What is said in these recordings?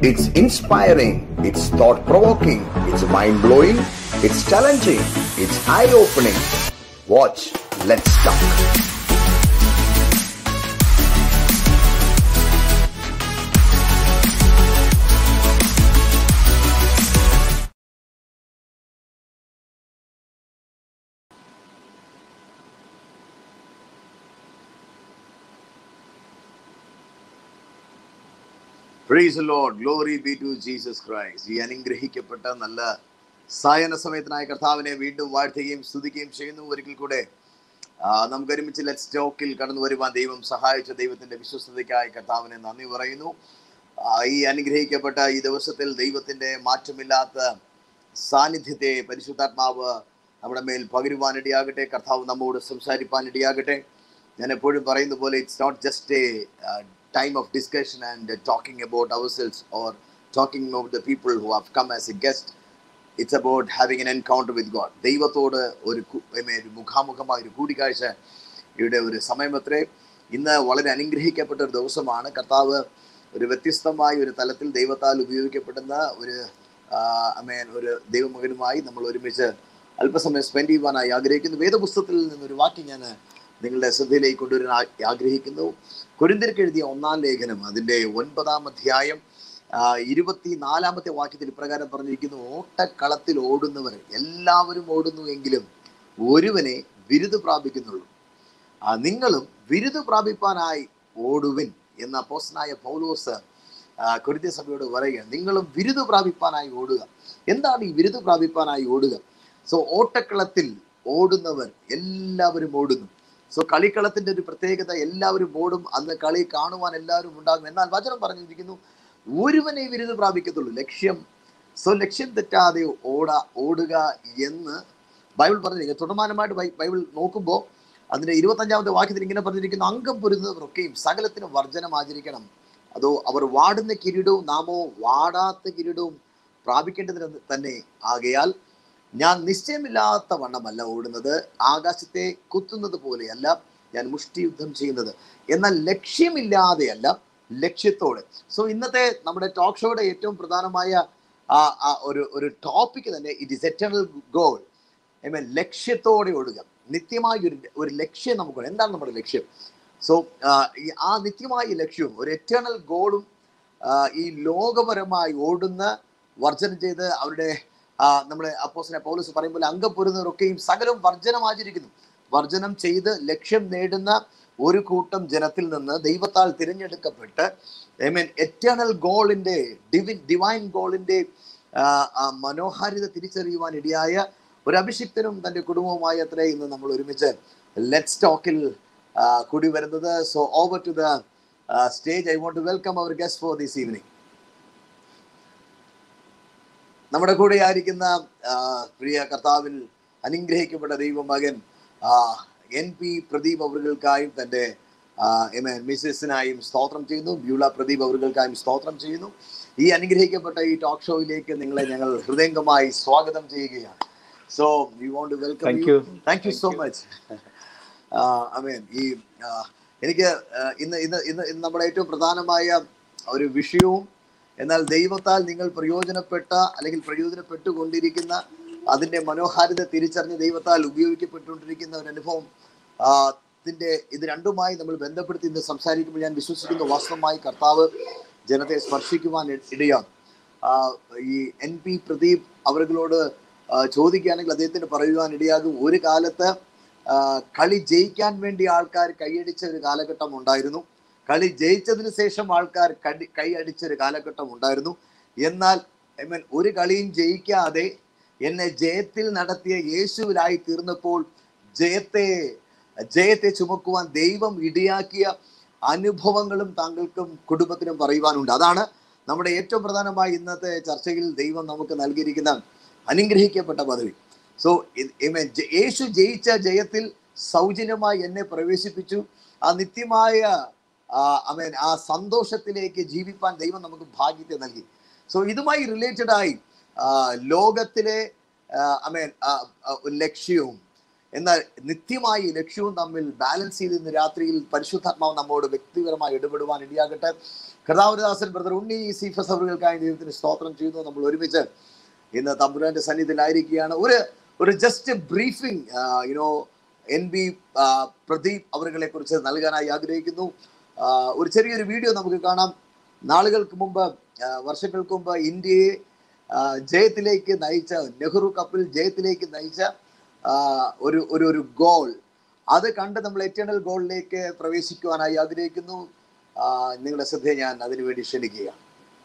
It's inspiring, it's thought provoking, it's mind blowing, it's challenging, it's eye opening. Watch, let's talk. Praise lord glory be to Jesus Christ ഈ അനുഗ്രഹിക്കപ്പെട്ട നല്ല സായന സമയത്തിനായ കർത്താവിനെ വീണ്ടും വാഴ്ത്തുകയും സ്തുതിക്കുകയും ചെയ്യുന്നു ഒരിക്കൽ കൂടെ ആ, നമുക്ക് ഒരുമിച്ച് ലെറ്റ്സ് ടോക്കിൽ കടന്നു വരുവാൻ ദൈവം സഹായിച്ച ദൈവത്തിന്റെ വിശ്വസ്തതയ്ക്കായി കർത്താവിനെ നന്ദി പറയുന്നു ആ, ഈ അനുഗ്രഹിക്കപ്പെട്ട ഈ ദിവസത്തിൽ ദൈവത്തിന്റെ മാറ്റമില്ലാത്ത സാന്നിധ്യത്തെ പരിശുദ്ധാത്മാവ് നമ്മുടെ മേൽ പകരുവാനിടയാകട്ടെ കർത്താവ് നമ്മോട് സംസാരിപ്പാനിടയാകട്ടെ ഞാൻ എപ്പോഴും പറയുന്ന പോലെ it's not just a time of discussion and talking about our cells or talking of the people who have come as a guest it's about having an encounter with God ദൈവത്തോട് ഒരു കു- I mean, ഒരു മുഖാമുഖമായ ഒരു കൂടിക്കാഴ്ച ഇവിടെ ഒരു സമയമത്രേ ഇന്ന് വളരെ അനുഗ്രഹിക്കപ്പെട്ട ഒരു ദിവസമാണ് കർത്താവ് ഒരു വ്യത്യസ്തമായ ഒരു തലത്തിൽ ദൈവത്താൽ ഉപയോഗിക്കപ്പെടുന്ന ഒരു അമേൻ ഒരു ദൈവമകനുമായി നമ്മൾ ഒരുമിച്ച് അല്പസമയം സ്പെൻഡ് ചെയ്യുവാനായി ആഗ്രഹിക്കുന്നു വേദപുസ്തകത്തിൽ നിന്നൊരു വാക്യം ഞാൻ നിങ്ങളുടെ ശ്രദ്ധയിലേക്ക് കൊണ്ടുവരാൻ ആ- ആഗ്രഹിക്കുന്നു കൊരിന്തിർക്ക് എഴുതിയ ഒന്നാം ലേഖനം അതിൻ്റെ ഒൻപതാം അധ്യായം ആ, ഇരുപത്തിനാലാമത്തെ വാക്യത്തിൽ ഇപ്രകാരം പറഞ്ഞിരിക്കുന്നു ഓട്ടക്കളത്തിൽ ഓടുന്നവർ എല്ലാവരും ഓടുന്നു എങ്കിലും ഒരുവനെ ബിരുദ് പ്രാപിക്കുന്നുള്ളൂ ആ, നിങ്ങളും ബിരുദ് പ്രാപിപ്പാനായി ഓടുവിൻ എന്ന അപ്പോസ്തലനായ പൗലോസ് കൊരിന്ത്യ സഭയോട് പറയുക നിങ്ങളും ബിരുദ് പ്രാപിപ്പാനായി ഓടുക എന്താണ് ഈ ബിരുദ് പ്രാപിപ്പാനായി ഓടുക സോ ഓട്ടക്കളത്തിൽ ഓടുന്നവർ എല്ലാവരും ഓടുന്നു സോ കളിക്കളത്തിന്റെ ഒരു പ്രത്യേകത എല്ലാവരും ഓടും അന്ന് കളി കാണുവാൻ എല്ലാവരും ഉണ്ടാകും എന്നാൽ വചനം പറഞ്ഞിരിക്കുന്നു ഒരുവനെ ബിരുദ് പ്രാപിക്കത്തുള്ളൂ ലക്ഷ്യം സോ ലക്ഷ്യം തെറ്റാതെ ഓട ഓടുക എന്ന് ബൈബിൾ പറഞ്ഞിരിക്കുന്നു തുടർമാനമായിട്ട് ബൈ- ബൈബിൾ നോക്കുമ്പോൾ അതിന്റെ ഇരുപത്തഞ്ചാമത്തെ വാക്യത്തിൽ ഇങ്ങനെ പറഞ്ഞിരിക്കുന്നു അംഗം പൊരുന്നവരൊക്കെയും സകലത്തിനും വർജനം ആചരിക്കണം അതോ അവർ വാടുന്ന കിരീടവും നാമോ വാടാത്ത കിരീടവും പ്രാപിക്കേണ്ടതിന് തന്നെ ആകയാൽ ഞാൻ നിശ്ചയമില്ലാത്ത വണ്ണമല്ല ഓടുന്നത് ആകാശത്തെ കുത്തുന്നത് പോലെയല്ല ഞാൻ മുഷ്ടിയുദ്ധം ചെയ്യുന്നത് എന്നാൽ ലക്ഷ്യമില്ലാതെയല്ല ലക്ഷ്യത്തോടെ സോ ഇന്നത്തെ നമ്മുടെ ടോക്ക് ഷോയുടെ ഏറ്റവും പ്രധാനമായ ആ ആ ഒരു ഒരു ടോപ്പിക് തന്നെ it is eternal goal I mean ലക്ഷ്യത്തോടെ ഓടുക നിത്യമായ ഒരു ഒരു ലക്ഷ്യം നമുക്ക് എന്താണ് നമ്മുടെ ലക്ഷ്യം സോ ആ നിത്യമായ ലക്ഷ്യവും ഒരു എറ്റേണൽ ഗോളും ഈ ലോകപരമായി ഓടുന്ന വർജനം ചെയ്ത് അവരുടെ ആ, നമ്മുടെ അപ്പോസിനെ പൗലസ് പറയുമ്പോൾ അംഗം പൊരുന്നവരൊക്കെയും സകലവും വർജനം ആചരിക്കുന്നു വർജനം ചെയ്ത് ലക്ഷ്യം നേടുന്ന ഒരു കൂട്ടം ജനത്തിൽ നിന്ന് ദൈവത്താൽ തിരഞ്ഞെടുക്കപ്പെട്ട് ഐ മീൻ എറ്റേണൽ ഗോളിന്റെ ഡിവിൻ ഡിവൈൻ ഗോളിന്റെ മനോഹാരിത തിരിച്ചറിയുവാൻ ഇടയായ ഒരു അഭിഷിക്തനും തന്റെ കുടുംബവുമായി അത്രേ ഇന്ന് നമ്മൾ ഒരുമിച്ച് ലെറ്റ്സ് ടോക്കിൽ കൂടി വരുന്നത് so over to the stage I want to welcome our guest for this evening നമ്മുടെ കൂടെ ആയിരിക്കുന്ന ആ, പ്രിയ കർത്താവിൽ അനുഗ്രഹിക്കപ്പെട്ട ദൈവമകൻ ആ, എൻ പി പ്രദീപ് അവർകൾക്കായും തൻ്റെ മിസ്സസിനായും സ്തോത്രം ചെയ്യുന്നു ബ്യൂള പ്രദീപ് അവർകൾക്കായും സ്തോത്രം ചെയ്യുന്നു ഈ അനുഗ്രഹിക്കപ്പെട്ട ഈ ടോക്ക് ഷോയിലേക്ക് നിങ്ങളെ ഞങ്ങൾ ഹൃദയംഗമായി സ്വാഗതം ചെയ്യുകയാണ് so we want to welcome Thank you you. Thank you so much amen ഈ ആ, എനിക്ക് ആ, ഇന്ന് ഇന്ന് ഇന്ന് ഇന്ന് നമ്മുടെ ഏറ്റവും പ്രധാനമായ ഒരു വിഷയവും എന്നാൽ ദൈവത്താൽ നിങ്ങൾ പ്രയോജനപ്പെട്ട അല്ലെങ്കിൽ പ്രയോജനപ്പെട്ടുകൊണ്ടിരിക്കുന്ന അതിന്റെ മനോഹാരിത തിരിച്ചറിഞ്ഞ് ദൈവത്താൽ ഉപയോഗിക്കപ്പെട്ടുകൊണ്ടിരിക്കുന്ന ഒരു അനുഭവം ആ, ത്തിന്റെ ഇത് രണ്ടുമായി നമ്മൾ ബന്ധപ്പെടുത്തി ഇന്ന് സംസാരിക്കുമ്പോൾ ഞാൻ വിശ്വസിക്കുന്ന വാസ്തവമായി കർത്താവ് ജനത്തെ സ്പർശിക്കുവാൻ ഇ- ഇടയാണ് ആ, ഈ എൻ പി പ്രദീപ് അവരുകളോട് ആ, ചോദിക്കുകയാണെങ്കിൽ അദ്ദേഹത്തിന് പറയുവാൻ ഇടയാകും ഒരു കാലത്ത് ആ, കളി ജയിക്കാൻ വേണ്ടി ആൾക്കാർ കൈയടിച്ച ഒരു കാലഘട്ടം ഉണ്ടായിരുന്നു കളി ജയിച്ചതിന് ശേഷം ആൾക്കാർ കടി കൈയടിച്ച ഒരു കാലഘട്ടം ഉണ്ടായിരുന്നു എന്നാൽ ഐ മീൻ ഒരു കളിയും ജയിക്കാതെ എന്നെ ജയത്തിൽ നടത്തിയ യേശുവിലായി തീർന്നപ്പോൾ ജയത്തെ ജയത്തെ ചുമക്കുവാൻ ദൈവം ഇടയാക്കിയ അനുഭവങ്ങളും താങ്കൾക്കും കുടുംബത്തിനും പറയുവാനുണ്ട് അതാണ് നമ്മുടെ ഏറ്റവും പ്രധാനമായി ഇന്നത്തെ ചർച്ചയിൽ ദൈവം നമുക്ക് നൽകിയിരിക്കുന്ന അനുഗ്രഹിക്കപ്പെട്ട പദവി സോ യേശു ജയിച്ച ജയത്തിൽ സൗജന്യമായി എന്നെ പ്രവേശിപ്പിച്ചു ആ നിത്യമായ അമേൻ ആ സന്തോഷത്തിലേക്ക് ജീവിപ്പാൻ ദൈവം നമുക്ക് ഭാഗ്യത്തെ നൽകി സോ ഇതുമായി റിലേറ്റഡ് ആയി ആ, ലോകത്തിലെ അമേൻ ലക്ഷ്യവും എന്നാൽ നിത്യമായി ലക്ഷ്യവും തമ്മിൽ ബാലൻസ് ചെയ്ത് ഇന്ന് രാത്രിയിൽ പരിശുദ്ധാത്മാവ് നമ്മോട് വ്യക്തിപരമായി ഇടപെടുവാൻ ഇടയാകട്ടെ കർത്താവരദാസൻ ബ്രദർ ഉണ്ണി സീഫസ് അവറുകൾക്കായി ദൈവത്തിന് സ്തോത്രം ചെയ്യുന്നു നമ്മൾ ഒരുമിച്ച് ഇന്ന് തമ്പുരാന്റെ സന്നിധിയിലായിരിക്കുകയാണ് ഒരു ഒരു just briefing you know N B Pradeep അവരുകളെ കുറിച്ച് നൽകാനായി ആഗ്രഹിക്കുന്നു ആ, ഒരു ചെറിയൊരു വീഡിയോ നമുക്ക് കാണാം നാളുകൾക്ക് മുമ്പ് ആ, വർഷങ്ങൾക്ക് മുമ്പ് ഇന്ത്യയെ ആ, ജയത്തിലേക്ക് നയിച്ച നെഹ്റു കപ്പിൽ ജയത്തിലേക്ക് നയിച്ച ആ, ഒരു ഒരു ഒരു ഗോൾ അത് കണ്ട് നമ്മൾ എറ്റേണൽ ഗോളിലേക്ക് പ്രവേശിക്കുവാനായി ആഗ്രഹിക്കുന്നു ആ, നിങ്ങളുടെ ശ്രദ്ധയെ ഞാൻ അതിനുവേണ്ടി ക്ഷണിക്കുകയാണ്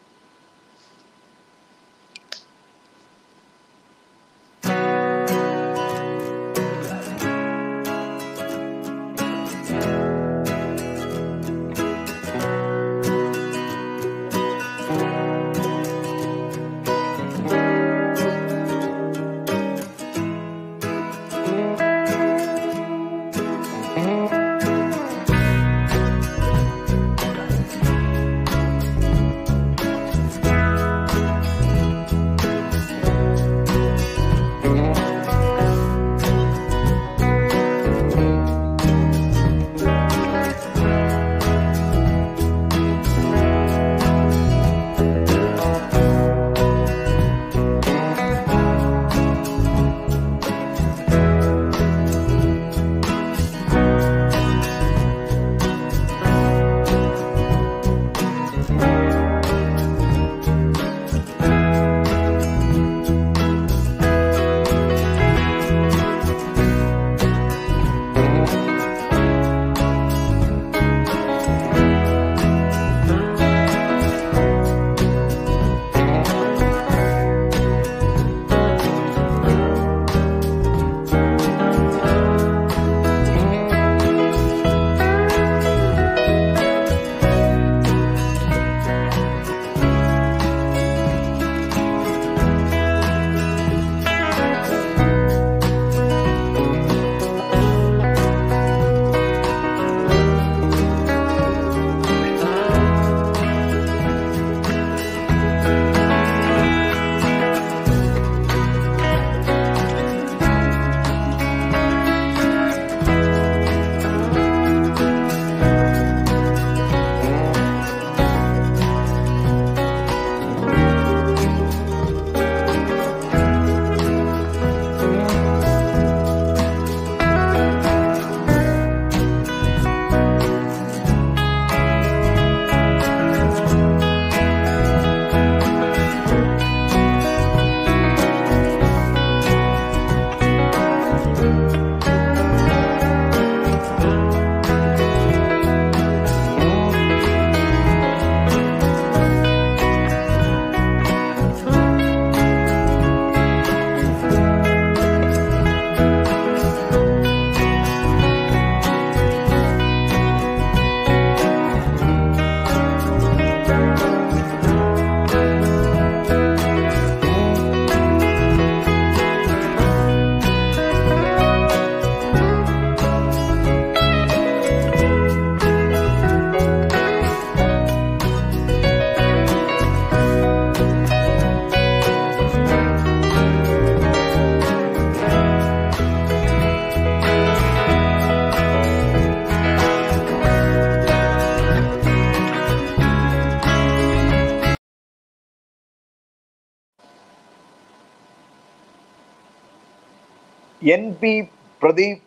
എൻ പി പ്രദീപ്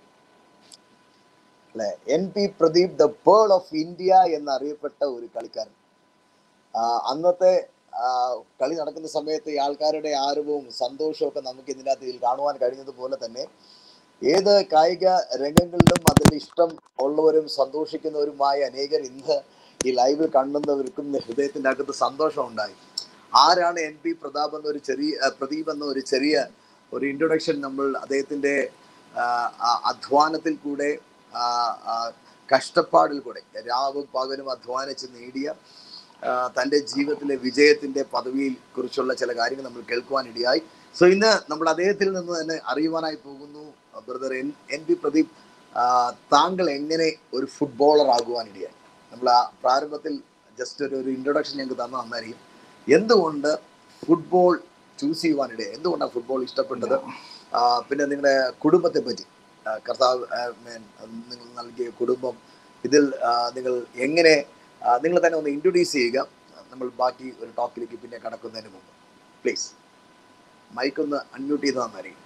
അല്ലെ N P Pradeep the pearl of India എന്നറിയപ്പെട്ട ഒരു കളിക്കാരൻ ആ, അന്നത്തെ ആ, കളി നടക്കുന്ന സമയത്ത് ഈ ആൾക്കാരുടെ ആരവവും സന്തോഷവും ഒക്കെ നമുക്ക് ഇതിനകത്ത് ഇതിൽ കാണുവാൻ കഴിഞ്ഞതുപോലെ തന്നെ ഏത് കായിക രംഗങ്ങളിലും അതിൽ ഇഷ്ടം ഉള്ളവരും സന്തോഷിക്കുന്നവരുമായ അനേകർ ഇന്ന് ഈ ലൈവിൽ കാണുന്നവർക്കും ഹൃദയത്തിൻ്റെ അകത്ത് സന്തോഷം ഉണ്ടായി ആരാണ് എൻ പി പ്രതാപ് എന്ന ഒരു ചെറിയ ആ, പ്രദീപ് എന്ന ഒരു ചെറിയ ഒരു ഇൻട്രൊഡക്ഷൻ നമ്മൾ അദ്ദേഹത്തിൻ്റെ ആ, ആ, അധ്വാനത്തിൽ കൂടെ ആ, ആ, കഷ്ടപ്പാടിൽ കൂടെ രാവും പകലും അധ്വാനിച്ച് നേടിയ ആ, തൻ്റെ ജീവിതത്തിലെ വിജയത്തിൻ്റെ പദവിയിൽ കുറിച്ചുള്ള ചില കാര്യങ്ങൾ നമ്മൾ കേൾക്കുവാനിടയായി സോ ഇന്ന് നമ്മൾ അദ്ദേഹത്തിൽ നിന്ന് തന്നെ അറിയുവാനായി പോകുന്നു brother N N P Pradeep ആ, താങ്കൾ എങ്ങനെ ഒരു ഫുട്ബോളർ ആകുവാനിടയായി നമ്മൾ ആ പ്രാരംഭത്തിൽ ജസ്റ്റ് ഒരു ഒരു ഇൻട്രൊഡക്ഷൻ ഞങ്ങൾക്ക് തന്ന നന്നായിരിക്കും എന്തുകൊണ്ട് ഫുട്ബോൾ ചൂസ് ചെയ്യുവാനിടയായി എന്തുകൊണ്ടാണ് ഫുട്ബോൾ ഇഷ്ടപ്പെട്ടത് ആ, പിന്നെ നിങ്ങളുടെ കുടുംബത്തെ പറ്റി ആ, കർത്താവ് ആ, man, നിങ്ങൾ നൽകിയ കുടുംബം ഇതിൽ ആ, നിങ്ങൾ എങ്ങനെ ആ, നിങ്ങൾ തന്നെ ഒന്ന് ഇൻട്രൊഡ്യൂസ് ചെയ്യുക നമ്മൾ ബാക്കി ഒരു ടോപ്പിലേക്ക് പിന്നെ കടക്കുന്നതിന് മുമ്പ് പ്ലീസ് മൈക്ക് ഒന്ന് അൺമ്യൂട്ട് ചെയ്ത് തന്നായിരിക്കും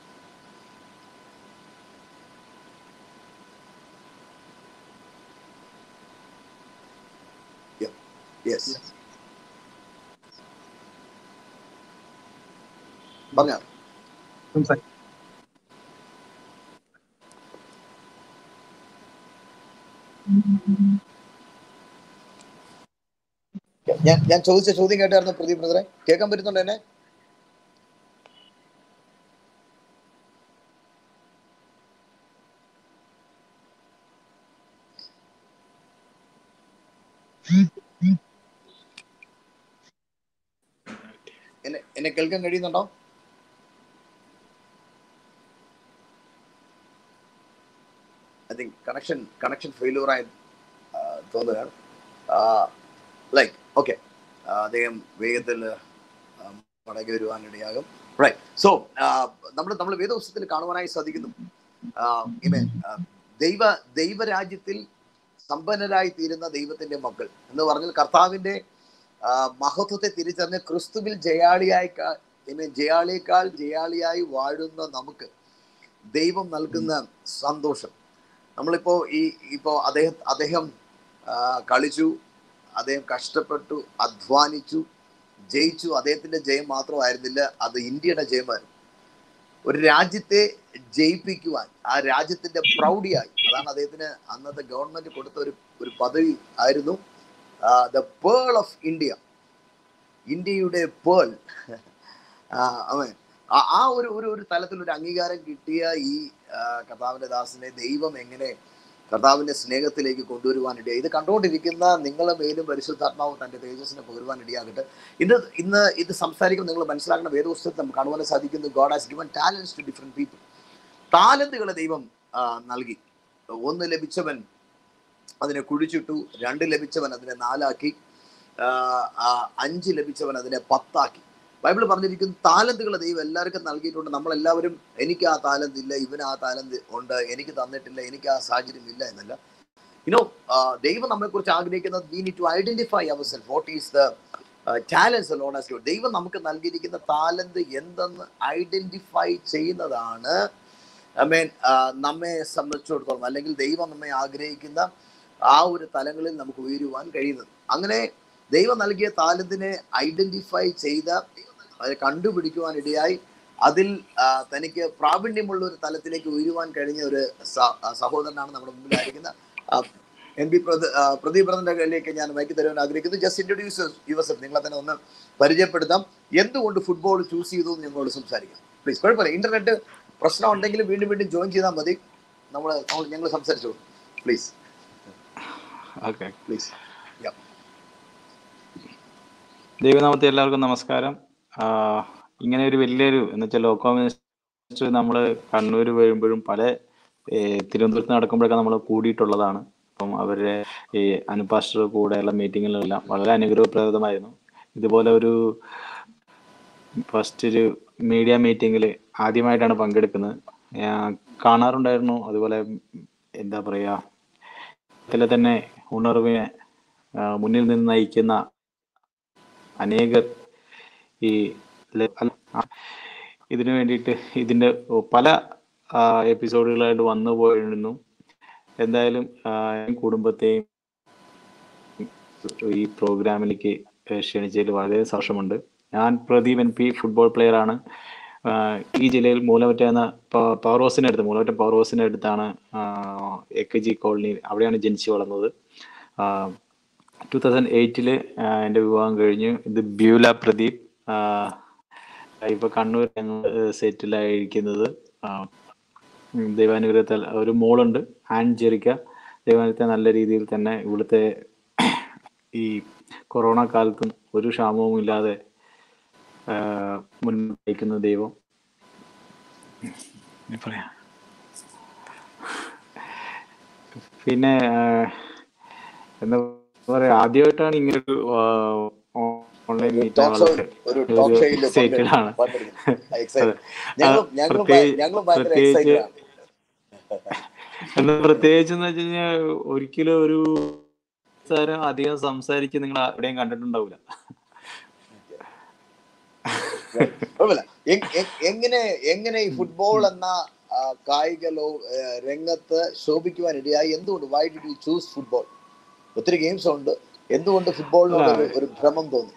യെസ് പറഞ്ഞോ സംസാരിക്കാം ഞാൻ ഞാൻ ചോദിച്ച ചോദ്യം കേട്ടായിരുന്നു പ്രദീപ് ബ്രദറെ കേൾക്കാൻ പറ്റുന്നുണ്ട് എന്നെ എന്നെ എന്നെ കേൾക്കാൻ കഴിയുന്നുണ്ടോ I think connection connection failure ആയി ആ, തോന്നുകയാണ് ലൈക്ക് ഓക്കെ അദ്ദേഹം വേഗത്തിൽ ആ, മടങ്ങി വരുവാനിടയാകും റൈറ്റ് സോ നമ്മൾ നമ്മൾ വേദപുസ്തകത്തിൽ കാണുവാനായി സാധിക്കുന്നു ആ, amen. ആ, ദൈവ ദൈവരാജ്യത്തിൽ സമ്പന്നരായി തീരുന്ന ദൈവത്തിന്റെ മക്കൾ എന്ന് പറഞ്ഞാൽ കർത്താവിന്റെ ആ, മഹത്വത്തെ തിരിച്ചറിഞ്ഞ് ക്രിസ്തുവിൽ ജയാളിയായി ജയാളിയേക്കാൾ ജയാളിയായി വാഴുന്ന നമുക്ക് ദൈവം നൽകുന്ന സന്തോഷം നമ്മളിപ്പോ ഈ ഇപ്പോ അദ്ദേഹം അദ്ദേഹം ആ, കളിച്ചു അദ്ദേഹം കഷ്ടപ്പെട്ടു അധ്വാനിച്ചു ജയിച്ചു അദ്ദേഹത്തിന്റെ ജയം മാത്രമായിരുന്നില്ല അത് ഇന്ത്യയുടെ ജയമായിരുന്നു ഒരു രാജ്യത്തെ ജയിപ്പിക്കുവാൻ ആ രാജ്യത്തിന്റെ പ്രൗഢിയായി അതാണ് അദ്ദേഹത്തിന് അന്നത്തെ ഗവൺമെന്റ് കൊടുത്ത ഒരു ഒരു പദവി ആയിരുന്നു ദ പേൾ ഓഫ് ഇന്ത്യ ഇന്ത്യയുടെ പേൾ അവൻ ആ- ആ ഒരു ഒരു ഒരു തലത്തിൽ ഒരു അംഗീകാരം കിട്ടിയ ഈ ആ, കർത്താവിന്റെ ദാസനെ ദൈവം എങ്ങനെ കർത്താവിന്റെ സ്നേഹത്തിലേക്ക് കൊണ്ടുവരുവാനിടയായി ഇത് കണ്ടുകൊണ്ടിരിക്കുന്ന നിങ്ങളെ മേലും പരിശുദ്ധാത്മാവ് തന്റെ തേജസ്സിനെ പകരുവാൻ ഇടയാകട്ടെ ഇന്ന് ഇന്ന് ഇത് സംസാരിക്കുമ്പോൾ നിങ്ങൾ മനസ്സിലാക്കുന്ന വേദപുസ്തകത്തിൽ നമുക്ക് കാണുവാൻ സാധിക്കുന്നു God has given talents to different people താലന്തുകളെ ദൈവം ആ, നൽകി ഒന്ന് ലഭിച്ചവൻ അതിനെ കുഴിച്ചിട്ടു രണ്ട് ലഭിച്ചവൻ അതിനെ നാലാക്കി ആ, ആ, അഞ്ച് ലഭിച്ചവൻ അതിനെ പത്താക്കി ബൈബിൾ പറഞ്ഞിരിക്കുന്നു താലന്തുകളെ ദൈവം എല്ലാവർക്കും നൽകിയിട്ടുണ്ട് നമ്മളെല്ലാവരും എനിക്ക് ആ താലന്ത് ഇല്ല ഇവന് ആ താലന്ത് ഉണ്ട് എനിക്ക് തന്നിട്ടില്ല എനിക്ക് ആ സാഹചര്യം ഇല്ല എന്നല്ല യുനോ ദൈവം നമ്മളെക്കുറിച്ച് ആഗ്രഹിക്കുന്നത് we need to identify our self what is the talents loan as ദൈവം നമുക്ക് നൽകിയിരിക്കുന്ന താലന്ത് എന്തെന്ന് ഐഡന്റിഫൈ ചെയ്യുന്നതാണ് ഐ മീൻ നമ്മെ സംബന്ധിച്ചിടത്തോളം അല്ലെങ്കിൽ ദൈവം നമ്മെ ആഗ്രഹിക്കുന്ന ആ ഒരു തലങ്ങളിൽ നമുക്ക് ഉയരുവാൻ കഴിയുന്നത് അങ്ങനെ ദൈവം നൽകിയ താലന്തിനെ ഐഡന്റിഫൈ ചെയ്ത അത് കണ്ടുപിടിക്കുവാൻ ഇടയായി അതിൽ ആ, തനിക്ക് പ്രാവീണ്യമുള്ള ഒരു തലത്തിലേക്ക് ഉയരുവാൻ കഴിഞ്ഞ ഒരു സ- ആ, സഹോദരനാണ് നമ്മുടെ മുമ്പിലായിരിക്കുന്ന ആ, എൻ പി പ്രദ ആ, പ്രദീപ് ബ്രദറിന്റെ കയ്യിലേക്ക് ഞാൻ മൈക്ക് തരുവാൻ ആഗ്രഹിക്കുന്നു ജസ്റ്റ് ഇൻട്രൊഡ്യൂസ് യുവസെഫ് നിങ്ങളെ തന്നെ ഒന്ന് പരിചയപ്പെടുത്താം എന്തുകൊണ്ട് ഫുട്ബോൾ ചൂസ് ചെയ്തു എന്ന് ഞങ്ങളോട് സംസാരിക്കാം പ്ലീസ് കുഴപ്പമില്ല ഇന്റർനെറ്റ് പ്രശ്നം ഉണ്ടെങ്കിൽ വീണ്ടും വീണ്ടും ജോയിൻ ചെയ്താൽ മതി നമ്മൾ ഞങ്ങൾ സംസാരിച്ചോളൂ പ്ലീസ് ഓക്കെ പ്ലീസ് ദൈവനാമത്തെ എല്ലാവർക്കും നമസ്കാരം ആ, ഇങ്ങനെ ഒരു വലിയൊരു എന്ന് വെച്ചാൽ ലോ കമ്മ്യൂണിസ്റ്റ് നമ്മൾ കണ്ണൂർ വരുമ്പോഴും പല ഏ, തിരുവനന്തപുരത്ത് നടക്കുമ്പോഴൊക്കെ നമ്മൾ കൂടിയിട്ടുള്ളതാണ് അപ്പം അവരുടെ ഈ അനുപാസ്റ്റർ കൂടെയുള്ള മീറ്റിങ്ങുകളെല്ലാം വളരെ അനുഗ്രഹപ്രദമായിരുന്നു ഇതുപോലെ ഒരു ഫസ്റ്റ് ഒരു മീഡിയ മീറ്റിങ്ങിൽ ആദ്യമായിട്ടാണ് പങ്കെടുക്കുന്നത് ഞാൻ കാണാറുണ്ടായിരുന്നു അതുപോലെ എന്താ പറയുക ഇതിലെ തന്നെ ഉണർവിനെ ആ, മുന്നിൽ നിന്ന് നയിക്കുന്ന അനേകർ ഈ ല- അല്ല, ആ, ഇതിനു വേണ്ടിയിട്ട് ഇതിന്റെ പല എപ്പിസോഡുകളായിട്ട് വന്നു പോയിരുന്നു എന്തായാലും ആ, ഈ കുടുംബത്തെയും ഈ പ്രോഗ്രാമിലേക്ക് ക്ഷണിച്ചതിൽ വളരെ സന്തോഷമുണ്ട് ഞാൻ Pradeep N P football player ആണ് ആ, ഈ ജില്ലയിൽ മൂലമറ്റ എന്ന പ- പവർ ഹൗസിന്റെ അടുത്ത് മൂലമറ്റം പവർ ഹൗസിന്റെ അടുത്താണ് എ കെ ജി കോളനി അവിടെയാണ് ജനിച്ചു വളർന്നത് ടൂ തൗസൻഡ് എയ്റ്റില് എൻ്റെ വിവാഹം കഴിഞ്ഞു ഇത് ബ്യൂല പ്രദീപ് ആ, ഇപ്പൊ കണ്ണൂർ ഞങ്ങൾ സെറ്റിലായിരിക്കുന്നത് ദൈവാനുഗ്രഹത്താൽ ഒരു മോളുണ്ട് ആൻ ജെറിക്ക ദൈവാനുഗ്രഹത്തെ നല്ല രീതിയിൽ തന്നെ ഇവിടുത്തെ ഈ കൊറോണ കാലത്തും ഒരു ക്ഷാമവും ഇല്ലാതെ ആ, മുന്നോട്ട് നയിക്കുന്ന ദൈവം ഇനി പറയാം പിന്നെ ആ, എന്താ പറയാ ആദ്യമായിട്ടാണ് ഇങ്ങനെ ഒരു ഓൺലൈൻ മീറ്റ് ടോക്ക് ഷോ ഒരു ടോക്ക് ഷോയിൽ എക്സൈറ്റഡ് ആണ് ഞങ്ങളും ഞങ്ങളും ഭയ- പ്രത്യേകിച്ച് ഞങ്ങളും ഭയങ്കര പ്രത്യേകിച്ച് എക്സൈറ്റഡ് ആണ് എന്ന് പ്രത്യേകിച്ച് എന്ന് വെച്ച് കഴിഞ്ഞാൽ ഒരിക്കലും ഒരു സാരം അധികം സംസാരിച്ച് നിങ്ങൾ എവിടെയും കണ്ടിട്ടുണ്ടാവില്ല കുഴപ്പമില്ല എ- എ- എങ്ങനെ എങ്ങനെ ഈ ഫുട്ബോൾ എന്ന ആ, കായിക ലോ ഏ, രംഗത്ത് ശോഭിക്കുവാൻ ഇടയായി എന്തുകൊണ്ട് why did you choose football ഒത്തിരി ഗെയിംസ് ഉണ്ട് എന്തുകൊണ്ട് ഫുട്ബോളിനോട് ഒരു ഒരു ഭ്രമം തോന്നി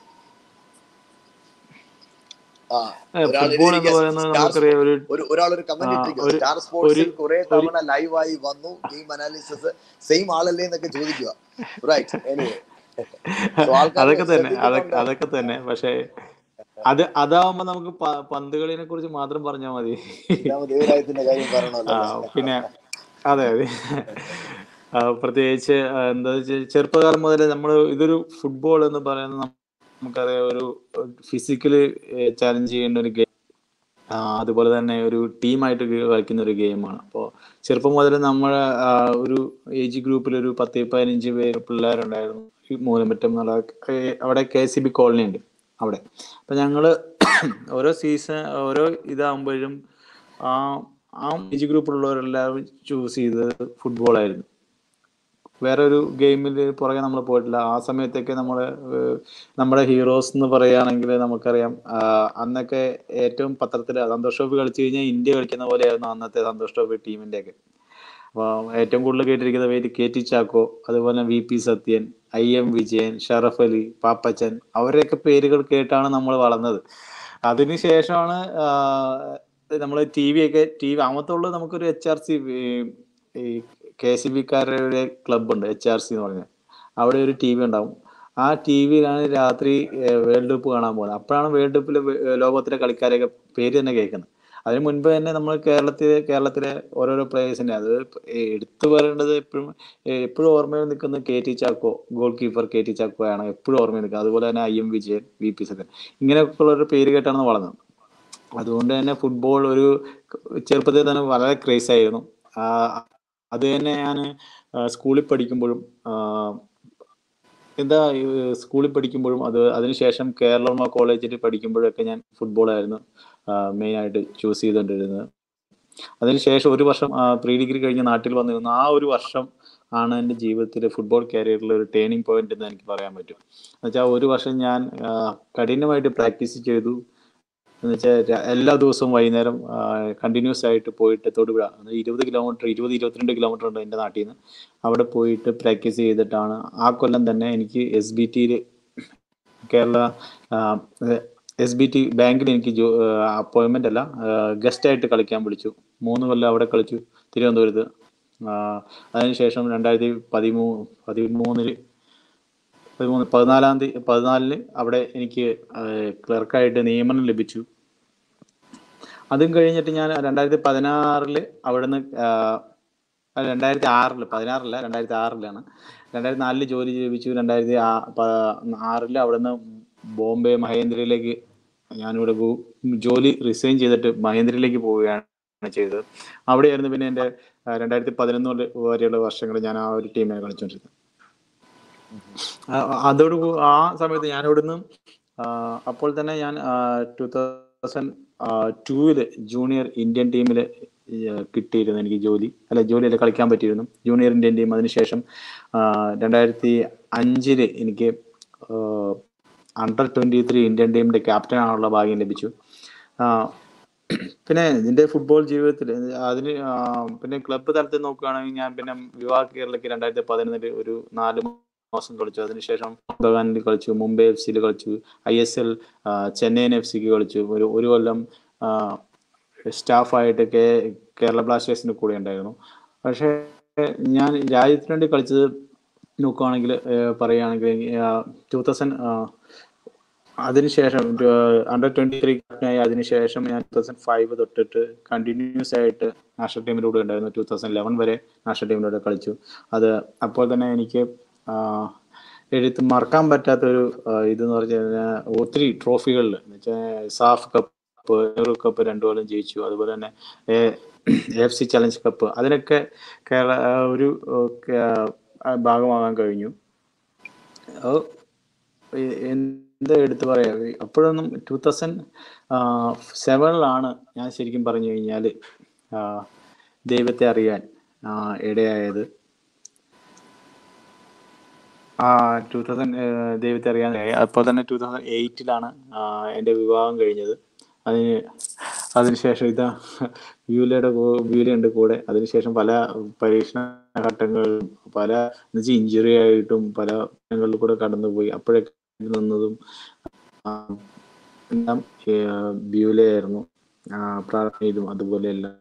ആ ഒരാൾ ഫുട്ബോൾ എന്ന് എഴുതിയിരിക്കുക, പറയുന്നത് സ്റ്റാർ നമുക്കറിയാം ഒരു ഒരു ഒരാൾ ഒരു കമന്റ് ആ, ഇട്ടിരിക്കുക ഒരു- സ്റ്റാർ സ്പോർട്സിൽ ഒരു- കുറെ തവണ ലൈവായി വന്നു ഗെയിം അനാലിസിസ് സെയിം ആളല്ലേ എന്നൊക്കെ ചോദിക്കുക റൈറ്റ് എനിവേ അതൊക്കെ തന്നെ അതൊക്കെ അതൊക്കെ തന്നെ പക്ഷെ അത് അതാവുമ്പോ നമുക്ക് പ- പന്തുകളിനെ കുറിച്ച് മാത്രം പറഞ്ഞാൽ മതി ദേവരായത്തിന്റെ കാര്യം ആ, പറയണമല്ലോ പിന്നെ അതെ അതെ ആ, പ്രത്യേകിച്ച് ആ, എന്താ വെച്ചാൽ ചെറുപ്പകാലം മുതൽ നമ്മൾ ഇതൊരു ഫുട്ബോൾ എന്ന് പറയുന്നത് നം- നമുക്കറിയാം ഒരു ഫിസിക്കലി ചാലഞ്ച് ചെയ്യേണ്ട ഒരു ഗെയിം അതുപോലെ തന്നെ ഒരു ടീമായിട്ട് കളിക്കുന്ന ഒരു ഗെയിമാണ് അപ്പോൾ ചെറുപ്പം മുതൽ നമ്മളെ ആ, ഒരു ഏജ് ഗ്രൂപ്പിൽ ഒരു പത്ത് പതിനഞ്ച് പേര് പിള്ളേരുണ്ടായിരുന്നു ഈ മൂലമറ്റം എന്നുള്ള ഏ, അവിടെ കെ സി ബി കോളനി ഉണ്ട് അവിടെ അപ്പം ഞങ്ങൾ ഓരോ സീസൺ ഓരോ ഇതാകുമ്പോഴും ആ ആ ഏജ് ഗ്രൂപ്പിലുള്ളവരെല്ലാവരും ചൂസ് ചെയ്തത് ഫുട്ബോൾ ആയിരുന്നു വേറെ ഒരു ഗെയിമിൽ പുറകെ നമ്മൾ പോയിട്ടില്ല ആ സമയത്തൊക്കെ നമ്മൾ നമ്മുടെ ഹീറോസ് എന്ന് പറയുകയാണെങ്കിൽ നമുക്കറിയാം ആ, അന്നൊക്കെ ഏറ്റവും പത്രത്തിൽ സന്തോഷ് ട്രോഫി കളിച്ചു കഴിഞ്ഞാൽ ഇന്ത്യ കളിക്കുന്ന പോലെയായിരുന്നു അന്നത്തെ സന്തോഷ് ട്രോഫി ടീമിന്റെ ഒക്കെ അപ്പോൾ ഏറ്റവും കൂടുതൽ കേട്ടിരിക്കുന്ന പേര് കെ ടി ചാക്കോ അതുപോലെ V P Sathyan I M Vijayan Sharaf Ali Pappachan അവരുടെയൊക്കെ പേരുകൾ കേട്ടാണ് നമ്മൾ വളർന്നത് അതിനുശേഷമാണ് നമ്മൾ ടി വി ഒക്കെ ടി വി അമത്തുള്ള നമുക്കൊരു എച്ച് ആർ സി ഈ കെ സി ബിക്കാരുടെ ക്ലബ് ഉണ്ട് എച്ച് ആർ സി എന്ന് പറഞ്ഞാൽ അവിടെ ഒരു ടി വി ഉണ്ടാവും ആ ടി വിയിലാണ് രാത്രി വേൾഡ് കപ്പ് കാണാൻ പോകുന്നത് അപ്പോഴാണ് വേൾഡ് കപ്പിലെ ലോകത്തിലെ കളിക്കാരെയൊക്കെ പേര് തന്നെ കേൾക്കുന്നത് അതിന് മുൻപ് തന്നെ നമ്മൾ കേരളത്തിലെ കേരളത്തിലെ ഓരോരോ പ്ലേയേഴ്സിനെ അത് എടുത്തു പറയേണ്ടത് എപ്പോഴും എപ്പോഴും ഓർമ്മയിൽ നിൽക്കുന്ന K T Chacko goal keeper K T Chacko ആണ് എപ്പോഴും ഓർമ്മയിൽ നിൽക്കുന്നത് അതുപോലെ തന്നെ I M Vijayan V P Sathyan ഇങ്ങനെയൊക്കെ ഉള്ളൊരു പേര് കേട്ടാണ് വളർന്നത് അതുകൊണ്ട് തന്നെ ഫുട്ബോൾ ഒരു ചെറുപ്പത്തിൽ തന്നെ വളരെ ക്രേസ് ആയിരുന്നു ആ, അത് തന്നെ ഞാൻ സ്കൂളിൽ പഠിക്കുമ്പോഴും ആ, എന്താ ഈ സ്കൂളിൽ പഠിക്കുമ്പോഴും അത് അതിനുശേഷം കേരള കോളേജിൽ പഠിക്കുമ്പോഴൊക്കെ ഞാൻ ഫുട്ബോൾ ആയിരുന്നു മെയിൻ ആയിട്ട് ചൂസ് ചെയ്തുകൊണ്ടിരുന്നത് അതിനുശേഷം ഒരു വർഷം പ്രീ ഡിഗ്രി കഴിഞ്ഞ് നാട്ടിൽ വന്നിരുന്നു ആ ഒരു വർഷം ആണ് എൻ്റെ ജീവിതത്തിലെ ഫുട്ബോൾ കരിയറിൽ ഒരു ടേണിംഗ് പോയിന്റ് എന്ന് എനിക്ക് പറയാൻ പറ്റും എന്നുവെച്ചാൽ ഒരു വർഷം ഞാൻ ആ, കഠിനമായിട്ട് പ്രാക്ടീസ് ചെയ്തു എന്നുവെച്ചാൽ എല്ലാ ദിവസവും വൈകുന്നേരം കണ്ടിന്യൂസ് ആയിട്ട് പോയിട്ട് തൊടുപുഴ അത് ഇരുപത് കിലോമീറ്റർ ഇരുപത് ഇരുപത്തിരണ്ട് കിലോമീറ്റർ ഉണ്ട് എൻ്റെ നാട്ടിൽ നിന്ന് അവിടെ പോയിട്ട് പ്രാക്ടീസ് ചെയ്തിട്ടാണ് ആ കൊല്ലം തന്നെ എനിക്ക് എസ് ബി ടിയിൽ കേരള എസ് ബി ടി ബാങ്കിൽ എനിക്ക് ജോ അപ്പോയിൻമെൻ്റ് അല്ല ഗസ്റ്റ് ആയിട്ട് കളിക്കാൻ വിളിച്ചു മൂന്ന് കൊല്ലം അവിടെ കളിച്ചു തിരുവനന്തപുരത്ത് ആ, അതിനുശേഷം രണ്ടായിരത്തി പതിമൂ പതിമൂന്നില് പതിമൂന്ന് പതിനാലാം തീയതി പതിനാലിന് അവിടെ എനിക്ക് ക്ലർക്കായിട്ട് നിയമനം ലഭിച്ചു അതും കഴിഞ്ഞിട്ട് ഞാൻ രണ്ടായിരത്തി പതിനാറില് അവിടുന്ന് ആ, അല്ല, രണ്ടായിരത്തി ആറില് പതിനാറില്ല രണ്ടായിരത്തി ആറിലാണ് രണ്ടായിരത്തി നാലില് ജോലി ലഭിച്ചു രണ്ടായിരത്തി ആ- പ- ആറില് അവിടുന്ന് ബോംബെ മഹേന്ദ്രയിലേക്ക് ഞാനിവിടെ ഗു- ജോലി റിസൈൻ ചെയ്തിട്ട് മഹേന്ദ്രയിലേക്ക് പോവുകയാണ് ചെയ്തത് അവിടെയായിരുന്നു പിന്നെ എൻ്റെ രണ്ടായിരത്തി പതിനൊന്ന് മുതൽ വരെയുള്ള വർഷങ്ങൾ ഞാൻ ആ ഒരു ടീമിനെ കളിച്ചുകൊണ്ടിരുന്നത് ആ- അതോട് കൂ- ആ സമയത്ത് ഞാൻ ഇവിടുന്ന് ആ, അപ്പോൾ തന്നെ ഞാൻ ടൂ തൗസൻഡ് ടൂവില് ജൂനിയർ ഇന്ത്യൻ ടീമിൽ കിട്ടിയിരുന്നു എനിക്ക് ജോലി അല്ല ജോലിയല്ല കളിക്കാൻ പറ്റിയിരുന്നു ജൂനിയർ ഇന്ത്യൻ ടീം അതിനുശേഷം ആ, രണ്ടായിരത്തി അഞ്ചില് എനിക്ക് അണ്ടർ ട്വന്റി ത്രീ ഇന്ത്യൻ ടീമിന്റെ ക്യാപ്റ്റൻ ആണുള്ള ഭാഗ്യം ലഭിച്ചു ആ, പിന്നെ ഇതിന്റെ ഫുട്ബോൾ ജീവിതത്തിൽ അതിന് ആ, പിന്നെ ക്ലബ്ബ് തലത്തിൽ നോക്കുകയാണെങ്കിൽ ഞാൻ പിന്നെ വിവാഹ കേരളയ്ക്ക് രണ്ടായിരത്തി പതിനൊന്നില് ഒരു നാല് മാസം കളിച്ചു അതിനുശേഷം ബഗാനിൽ കളിച്ചു മുംബൈ എഫ് സിയിൽ കളിച്ചു I S L Chennaiyin F സിക്ക് കളിച്ചു ഒരു ഒരു കൊല്ലം സ്റ്റാഫായിട്ട് കേ കേരള ബ്ലാസ്റ്റേഴ്സിന്റെ കൂടെ ഉണ്ടായിരുന്നു പക്ഷേ ഞാൻ രാജ്യത്തിന് വേണ്ടി കളിച്ചത് നോക്കുകയാണെങ്കിൽ പറയുകയാണെങ്കിൽ ടൂ തൗസൻഡ് അതിനുശേഷം അണ്ടർ ട്വന്റി ത്രീ ക്യാപ്റ്റനായി അതിനുശേഷം ഞാൻ ടൂ തൗസൻഡ് ഫൈവ് തൊട്ടിട്ട് കണ്ടിന്യൂസ് ആയിട്ട് നാഷണൽ ടീമിലൂടെ ഉണ്ടായിരുന്നു ടൂ തൗസൻഡ് ലെവൻ വരെ നാഷണൽ ടീമിലൂടെ കളിച്ചു അത് അപ്പോൾ തന്നെ എനിക്ക് ആ, എഴുത്ത് മറക്കാൻ പറ്റാത്തൊരു ആ, ഇതെന്ന് പറഞ്ഞു കഴിഞ്ഞാൽ ഒത്തിരി ട്രോഫികളിൽ എന്നുവെച്ചാൽ സാഫ് കപ്പ് നെഹ്റു കപ്പ് രണ്ടു കൊല്ലം ജയിച്ചു അതുപോലെ തന്നെ എഫ് സി ചലഞ്ച് കപ്പ് അതിനൊക്കെ കേരള ആ, ഒരു ആ, കേ- ആ, ഭാഗമാകാൻ കഴിഞ്ഞു അത് എ- എന്താ എടുത്തു പറയാ അപ്പോഴൊന്നും ടൂ തൗസൻഡ് സെവനിലാണ് ഞാൻ ശരിക്കും പറഞ്ഞു കഴിഞ്ഞാൽ ദൈവത്തെ അറിയാൻ ആ, ഇടയായത് ആ ടൂ തൗസൻഡ് ദൈവത്തെ അറിയാൻ അപ്പോൾ തന്നെ ടൂ തൗസൻഡ് എയ്റ്റിലാണ് എൻ്റെ വിവാഹം കഴിഞ്ഞത് അതിന് അതിനുശേഷം ഇതാ വ്യൂലയുടെ വ്യൂലയുണ്ട് കൂടെ അതിനുശേഷം പല പരീക്ഷണ ഘട്ടങ്ങൾ പല എന്നുവെച്ചാൽ ഇഞ്ചുറി ആയിട്ടും പല ഘട്ടങ്ങളിൽ കൂടെ കടന്നുപോയി അപ്പോഴൊക്കെ നിന്നതും ആ, എല്ലാം വ്യൂലയായിരുന്നു പ്രാർത്ഥനയിലും അതുപോലെ എല്ലാം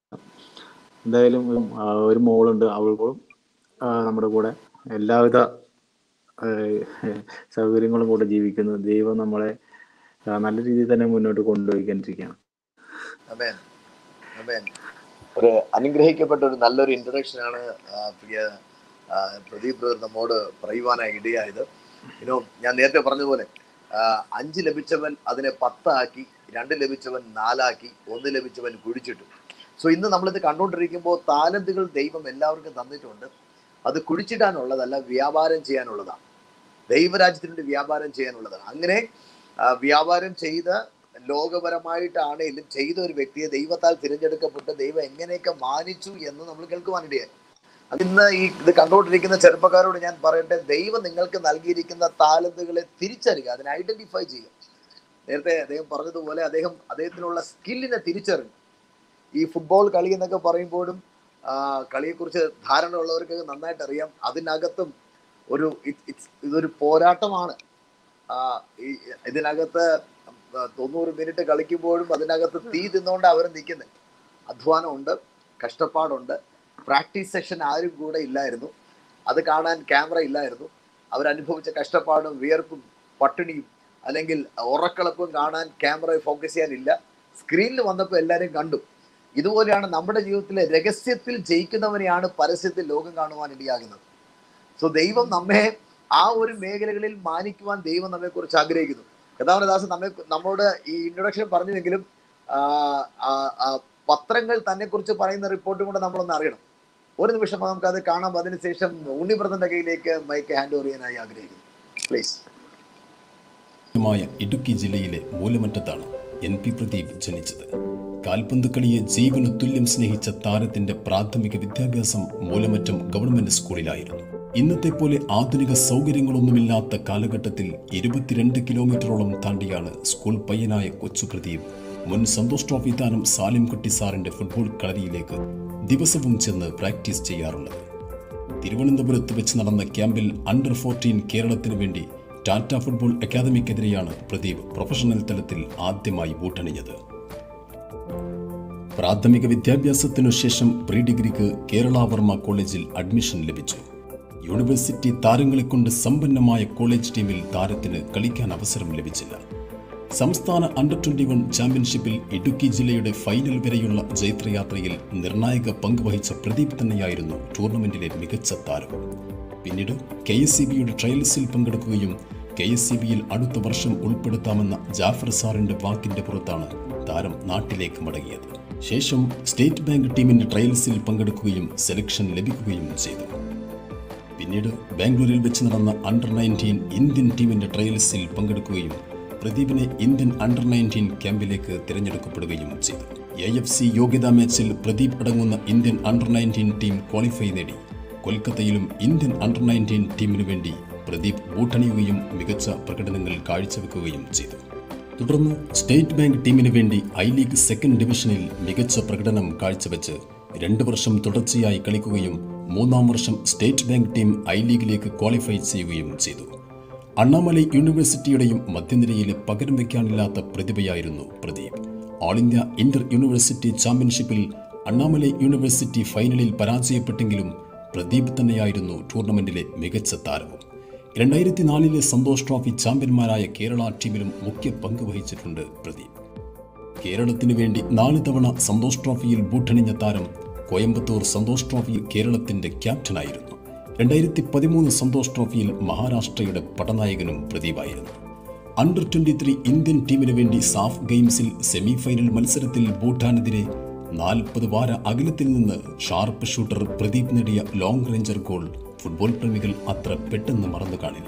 എന്തായാലും ആ, ഒരു മോളുണ്ട് അവൾക്കും ആ, നമ്മുടെ കൂടെ എല്ലാവിധ ആ, സൗകര്യങ്ങളും കൂടെ ജീവിക്കുന്നു ദൈവം നമ്മളെ ആ, നല്ല രീതിയിൽ തന്നെ മുന്നോട്ട് കൊണ്ടുപോയിക്കൊണ്ടിരിക്കുകയാണ് അമേൻ അമേൻ ഒരു അനുഗ്രഹിക്കപ്പെട്ട ഒരു നല്ലൊരു ഇൻട്രഡക്ഷൻ ആണ് ആ, പ്രിയ ആ, പ്രദീപ് ബ്രദർ നമ്മോട് പറയുവാനായി ഇടയായത് ഇനോ ഞാൻ നേരത്തെ പറഞ്ഞതുപോലെ ആ, അഞ്ച് ലഭിച്ചവൻ അതിനെ പത്താക്കി രണ്ട് ലഭിച്ചവൻ നാലാക്കി ഒന്ന് ലഭിച്ചവൻ കുഴിച്ചിട്ടു സോ ഇന്ന് നമ്മളിത് കണ്ടുകൊണ്ടിരിക്കുമ്പോൾ താലന്തുകൾ ദൈവം എല്ലാവർക്കും തന്നിട്ടുണ്ട് അത് കുഴിച്ചിടാനുള്ളതല്ല വ്യാപാരം ചെയ്യാനുള്ളതാണ് ദൈവരാജ്യത്തിന് വേണ്ടി വ്യാപാരം ചെയ്യാനുള്ളതാണ് അങ്ങനെ ആ, വ്യാപാരം ചെയ്ത ലോകപരമായിട്ടാണേലും ചെയ്ത ഒരു വ്യക്തിയെ ദൈവത്താൽ തിരഞ്ഞെടുക്കപ്പെട്ട് ദൈവം എങ്ങനെയൊക്കെ മാനിച്ചു എന്ന് നമ്മൾ കേൾക്കുവാനിടയായി അത് ഇന്ന് ഈ ഇത് കണ്ടുകൊണ്ടിരിക്കുന്ന ചെറുപ്പക്കാരോട് ഞാൻ പറയട്ടെ ദൈവം നിങ്ങൾക്ക് നൽകിയിരിക്കുന്ന താലന്തുകളെ തിരിച്ചറിയുക അതിനെ ഐഡന്റിഫൈ ചെയ്യുക നേരത്തെ അദ്ദേഹം പറഞ്ഞതുപോലെ അദ്ദേഹം അദ്ദേഹത്തിനുള്ള സ്കില്ലിനെ തിരിച്ചറിഞ്ഞു ഈ ഫുട്ബോൾ കളി എന്നൊക്കെ പറയുമ്പോഴും ആ, കളിയെക്കുറിച്ച് ധാരണ ഉള്ളവർക്ക് നന്നായിട്ട് അറിയാം അതിനകത്തും ഒരു it- it's- ഇതൊരു പോരാട്ടമാണ് ആ, ഈ ഇതിനകത്ത് തൊണ്ണൂറ് മിനിറ്റ് കളിക്കുമ്പോഴും അതിനകത്ത് തീ തിന്നുകൊണ്ട് അവർ നിൽക്കുന്നത് അധ്വാനമുണ്ട് കഷ്ടപ്പാടുണ്ട് പ്രാക്ടീസ് സെഷൻ ആരും കൂടെ ഇല്ലായിരുന്നു അത് കാണാൻ ക്യാമറ ഇല്ലായിരുന്നു അവരനുഭവിച്ച കഷ്ടപ്പാടും വിയർപ്പും പട്ടിണിയും അല്ലെങ്കിൽ ഉറക്കളപ്പും കാണാൻ ക്യാമറ ഫോക്കസ് ചെയ്യാനില്ല സ്ക്രീനിൽ വന്നപ്പോൾ എല്ലാവരും കണ്ടു ഇതുപോലെയാണ് നമ്മുടെ ജീവിതത്തിലെ രഹസ്യത്തിൽ ജയിക്കുന്നവനെയാണ് പരസ്യത്തിൽ ലോകം കാണുവാൻ ഇടയാകുന്നത് സോ ദൈവം നമ്മെ ആ ഒരു മേഖലകളിൽ മാനിക്കുവാൻ ദൈവം നമ്മെ കുറിച്ച് ആഗ്രഹിക്കുന്നു കഥാവനദാസ് നമ്മെ നമ്മോട് ഈ ഇൻട്രൊഡക്ഷൻ പറഞ്ഞുവെങ്കിലും ആ, ആ, ആ, പത്രങ്ങൾ തന്നെ കുറിച്ച് പറയുന്ന റിപ്പോർട്ടും കൂടെ നമ്മളൊന്ന് അറിയണം ഒരു നിമിഷം നമുക്ക് അത് കാണാം അതിനുശേഷം ഉണ്ണിപ്രദന്റെ കയ്യിലേക്ക് മൈക്ക് ഹാൻഡ് ഓവർ ചെയ്യാനായി ആഗ്രഹിക്കുന്നു പ്ലീസ് മായ ഇടുക്കി ജില്ലയിലെ മൂലമറ്റത്താണ് എൻ പി പ്രദീപ് ജനിച്ചത് കാൽപന്ത് കളിയെ ജീവന് തുല്യം സ്നേഹിച്ച താരത്തിന്റെ പ്രാഥമിക വിദ്യാഭ്യാസം മൂലമറ്റം ഗവൺമെന്റ് സ്കൂളിലായിരുന്നു ഇന്നത്തെ പോലെ ആധുനിക സൗകര്യങ്ങളൊന്നുമില്ലാത്ത കാലഘട്ടത്തിൽ ഇരുപത്തിരണ്ട് കിലോമീറ്ററോളം താണ്ടിയാണ് സ്കൂൾ പയ്യനായ കൊച്ചു പ്രദീപ് മുൻ സന്തോഷ് ട്രോഫി താരം സാലിം കുട്ടി സാറിന്റെ ഫുട്ബോൾ കളരിയിലേക്ക് ദിവസവും ചെന്ന് പ്രാക്ടീസ് ചെയ്യാറുള്ളത് തിരുവനന്തപുരത്ത് വെച്ച് നടന്ന ക്യാമ്പിൽ അണ്ടർ ഫോർട്ടീൻ കേരളത്തിനു വേണ്ടി ടാറ്റ ഫുട്ബോൾ അക്കാദമിക്കെതിരെയാണ് പ്രദീപ് പ്രൊഫഷണൽ തലത്തിൽ ആദ്യമായി വോട്ടണിഞ്ഞത് പ്രാഥമിക വിദ്യാഭ്യാസത്തിനു ശേഷം പ്രീ ഡിഗ്രിക്ക് കേരള വർമ്മ കോളേജിൽ അഡ്മിഷൻ ലഭിച്ചു യൂണിവേഴ്സിറ്റി താരങ്ങളെ കൊണ്ട് സമ്പന്നമായ കോളേജ് ടീമിൽ താരത്തിന് കളിക്കാൻ അവസരം ലഭിച്ചില്ല സംസ്ഥാന അണ്ടർ ട്വന്റി വൺ ചാമ്പ്യൻഷിപ്പിൽ ഇടുക്കി ജില്ലയുടെ ഫൈനൽ വരെയുള്ള ജൈത്രയാത്രയിൽ നിർണായക പങ്ക് വഹിച്ച പ്രദീപ് തന്നെയായിരുന്നു ടൂർണമെന്റിലെ മികച്ച താരം പിന്നീട് കെ എസ് സി ബിയുടെ ട്രയൽസിൽ പങ്കെടുക്കുകയും കെ എസ് സി ബിയിൽ അടുത്ത വർഷം ഉൾപ്പെടുത്താമെന്ന ജാഫർ സാറിന്റെ വാക്കിന്റെ പുറത്താണ് താരം നാട്ടിലേക്ക് മടങ്ങിയത് ശേഷം സ്റ്റേറ്റ് ബാങ്ക് ടീമിന്റെ ട്രയൽസിൽ പങ്കെടുക്കുകയും സെലക്ഷൻ ലഭിക്കുകയും ചെയ്തു പിന്നീട് ബാംഗ്ലൂരിൽ വെച്ച് നടന്ന അണ്ടർ നയൻറ്റീൻ ഇന്ത്യൻ ടീമിന്റെ ട്രയൽസിൽ പങ്കെടുക്കുകയും പ്രദീപിനെ ഇന്ത്യൻ അണ്ടർ നയൻറ്റീൻ ക്യാമ്പിലേക്ക് തിരഞ്ഞെടുക്കപ്പെടുകയും ചെയ്തു എ എഫ് സി യോഗ്യതാ മാച്ചിൽ പ്രദീപ് അടങ്ങുന്ന Indian under nineteen team qualify നേടി കൊൽക്കത്തയിലും ഇന്ത്യൻ അണ്ടർ നയൻറ്റീൻ ടീമിനു വേണ്ടി പ്രദീപ് ബൂട്ടണിയുകയും മികച്ച പ്രകടനങ്ങൾ കാഴ്ചവെക്കുകയും ചെയ്തു തുടർന്ന് സ്റ്റേറ്റ് ബാങ്ക് ടീമിന് വേണ്ടി ഐ ലീഗ് സെക്കൻഡ് ഡിവിഷനിൽ മികച്ച പ്രകടനം കാഴ്ചവെച്ച് രണ്ട് വർഷം തുടർച്ചയായി കളിക്കുകയും മൂന്നാം വർഷം സ്റ്റേറ്റ് ബാങ്ക് ടീം ഐ ലീഗിലേക്ക് ക്വാളിഫൈ ചെയ്യുകയും ചെയ്തു അണ്ണാമലൈ യൂണിവേഴ്സിറ്റിയുടെയും മധ്യനിരയിലെ പകരം വയ്ക്കാനില്ലാത്ത പ്രതിഭയായിരുന്നു Pradeep all India inter university ചാമ്പ്യൻഷിപ്പിൽ അണ്ണാമലൈ യൂണിവേഴ്സിറ്റി ഫൈനലിൽ പരാജയപ്പെട്ടെങ്കിലും പ്രദീപ് തന്നെയായിരുന്നു ടൂർണമെന്റിലെ മികച്ച താരവും രണ്ടായിരത്തി നാലിലെ സന്തോഷ് ട്രോഫി ചാമ്പ്യന്മാരായ കേരള ടീമിലും മുഖ്യ പങ്ക് വഹിച്ചിട്ടുണ്ട് പ്രദീപ് കേരളത്തിനു വേണ്ടി നാല് തവണ സന്തോഷ് ട്രോഫിയിൽ ബൂട്ടണിഞ്ഞ താരം കോയമ്പത്തൂർ സന്തോഷ് ട്രോഫിയിൽ കേരളത്തിന്റെ ക്യാപ്റ്റനായിരുന്നു രണ്ടായിരത്തി പതിമൂന്ന് സന്തോഷ് ട്രോഫിയിൽ മഹാരാഷ്ട്രയുടെ പടനായകനും പ്രദീപായിരുന്നു അണ്ടർ ട്വന്റി ത്രീ ഇന്ത്യൻ ടീമിന് വേണ്ടി സാഫ് ഗെയിംസിൽ സെമി ഫൈനൽ മത്സരത്തിൽ ഭൂട്ടാനെതിരെ നാൽപ്പത് വാര അകലത്തിൽ നിന്ന് ഷാർപ്പ് ഷൂട്ടർ പ്രദീപ് നേടിയ ലോങ് റേഞ്ചർ ഗോൾ ഫുട്ബോൾ പ്രേമികൾ അത്ര പെട്ടെന്ന് മറന്നു കാണില്ല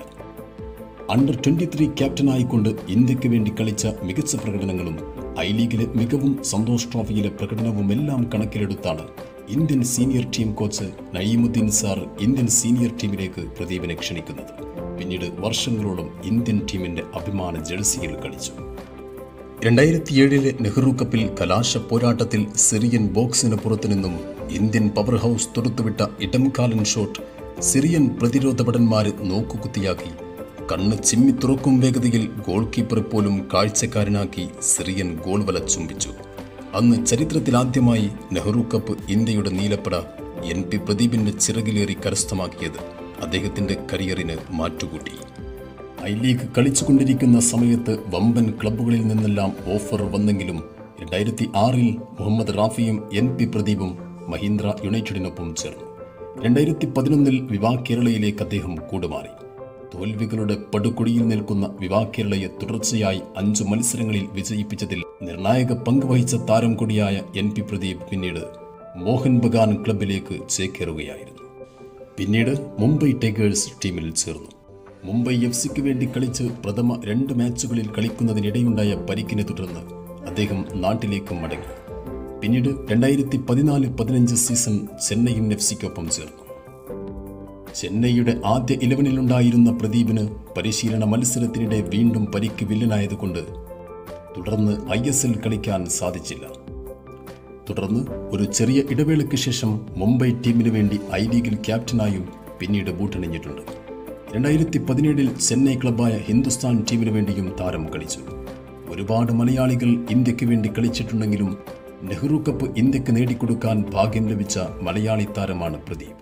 അണ്ടർ ട്വന്റി ത്രീ ക്യാപ്റ്റനായിക്കൊണ്ട് ഇന്ത്യക്ക് വേണ്ടി കളിച്ച മികച്ച പ്രകടനങ്ങളും ഐ ലീഗിലെ മികവും സന്തോഷ് ട്രോഫിയിലെ പ്രകടനവുമെല്ലാം കണക്കിലെടുത്താണ് Indian senior team coach Naeemuddin sir Indian senior ടീമിലേക്ക് പ്രദീപിനെ ക്ഷണിക്കുന്നത് പിന്നീട് വർഷങ്ങളോളം ഇന്ത്യൻ ടീമിന്റെ അഭിമാന ജേഴ്സിയിൽ കളിച്ചു രണ്ടായിരത്തി ഏഴിലെ നെഹ്റു കപ്പിൽ കലാശ പോരാട്ടത്തിൽ സിറിയൻ ബോക്സിന് പുറത്തു നിന്നും ഇന്ത്യൻ പവർ ഹൗസ് തൊടുത്തുവിട്ട ഇടംകാലൻ ഷോട്ട് സിറിയൻ പ്രതിരോധ ഭടന്മാരെ നോക്കുകുത്തിയാക്കി കണ്ണ് ചിമ്മി തുറക്കും വേഗതയിൽ ഗോൾ കീപ്പറെ പോലും കാഴ്ചക്കാരനാക്കി സിറിയൻ ഗോൾ വല ചുംബിച്ചു അന്ന് ചരിത്രത്തിലാദ്യമായി നെഹ്റു കപ്പ് ഇന്ത്യയുടെ നീലപ്പട എൻ പി പ്രദീപിന്റെ ചിറകിലേറി കരസ്ഥമാക്കിയത് അദ്ദേഹത്തിന്റെ കരിയറിന് മാറ്റുകൂട്ടി ഐ ലീഗ് കളിച്ചുകൊണ്ടിരിക്കുന്ന സമയത്ത് വമ്പൻ ക്ലബ്ബുകളിൽ നിന്നെല്ലാം ഓഫർ വന്നെങ്കിലും രണ്ടായിരത്തി ആറിൽ മുഹമ്മദ് റാഫിയും എൻ പി പ്രദീപും മഹീന്ദ്ര യുണൈറ്റഡിനൊപ്പം ചേർന്നു രണ്ടായിരത്തി പതിനൊന്നിൽ വിവാ കേരളയിലേക്ക് അദ്ദേഹം കൂടുമാറി തോൽവികളുടെ പടുകുടിയിൽ നിൽക്കുന്ന വിവാ കേരളയെ തുടർച്ചയായി അഞ്ചു മത്സരങ്ങളിൽ വിജയിപ്പിച്ചതിൽ നിർണായക പങ്ക് വഹിച്ച താരം കൂടിയായ എൻ പി പ്രദീപ് പിന്നീട് മോഹൻ ബഗാൻ ക്ലബിലേക്ക് ചേക്കേറുകയായിരുന്നു പിന്നീട് മുംബൈ ടൈഗേഴ്സ് ടീമിൽ ചേർന്നു മുംബൈ എഫ് സിക്ക് വേണ്ടി കളിച്ച് പ്രഥമ രണ്ട് മാച്ചുകളിൽ കളിക്കുന്നതിനിടെയുണ്ടായ പരിക്കിനെ തുടർന്ന് അദ്ദേഹം നാട്ടിലേക്ക് മടങ്ങി പിന്നീട് രണ്ടായിരത്തി പതിനാല് പതിനഞ്ച് സീസൺ ചെന്നൈയിൻ എഫ് സിക്കൊപ്പം ചേർന്നു ചെന്നൈയുടെ ആദ്യ ഇലവനിലുണ്ടായിരുന്ന പ്രദീപിന് പരിശീലന മത്സരത്തിനിടെ വീണ്ടും പരിക്ക് വില്ലനായതുകൊണ്ട് തുടർന്ന് ഐ എസ് എൽ കളിക്കാൻ സാധിച്ചില്ല തുടർന്ന് ഒരു ചെറിയ ഇടവേളയ്ക്ക് ശേഷം മുംബൈ ടീമിനു വേണ്ടി ഐ ലീഗിൽ ക്യാപ്റ്റനായും പിന്നീട് ബൂട്ടണിഞ്ഞിട്ടുണ്ട് രണ്ടായിരത്തി പതിനേഴിൽ ചെന്നൈ ക്ലബായ ഹിന്ദുസ്ഥാൻ ടീമിനു വേണ്ടിയും താരം കളിച്ചു ഒരുപാട് മലയാളികൾ ഇന്ത്യക്ക് വേണ്ടി കളിച്ചിട്ടുണ്ടെങ്കിലും നെഹ്റു കപ്പ് ഇന്ത്യക്ക് നേടിക്കൊടുക്കാൻ ഭാഗ്യം ലഭിച്ച മലയാളി താരമാണ് പ്രദീപ്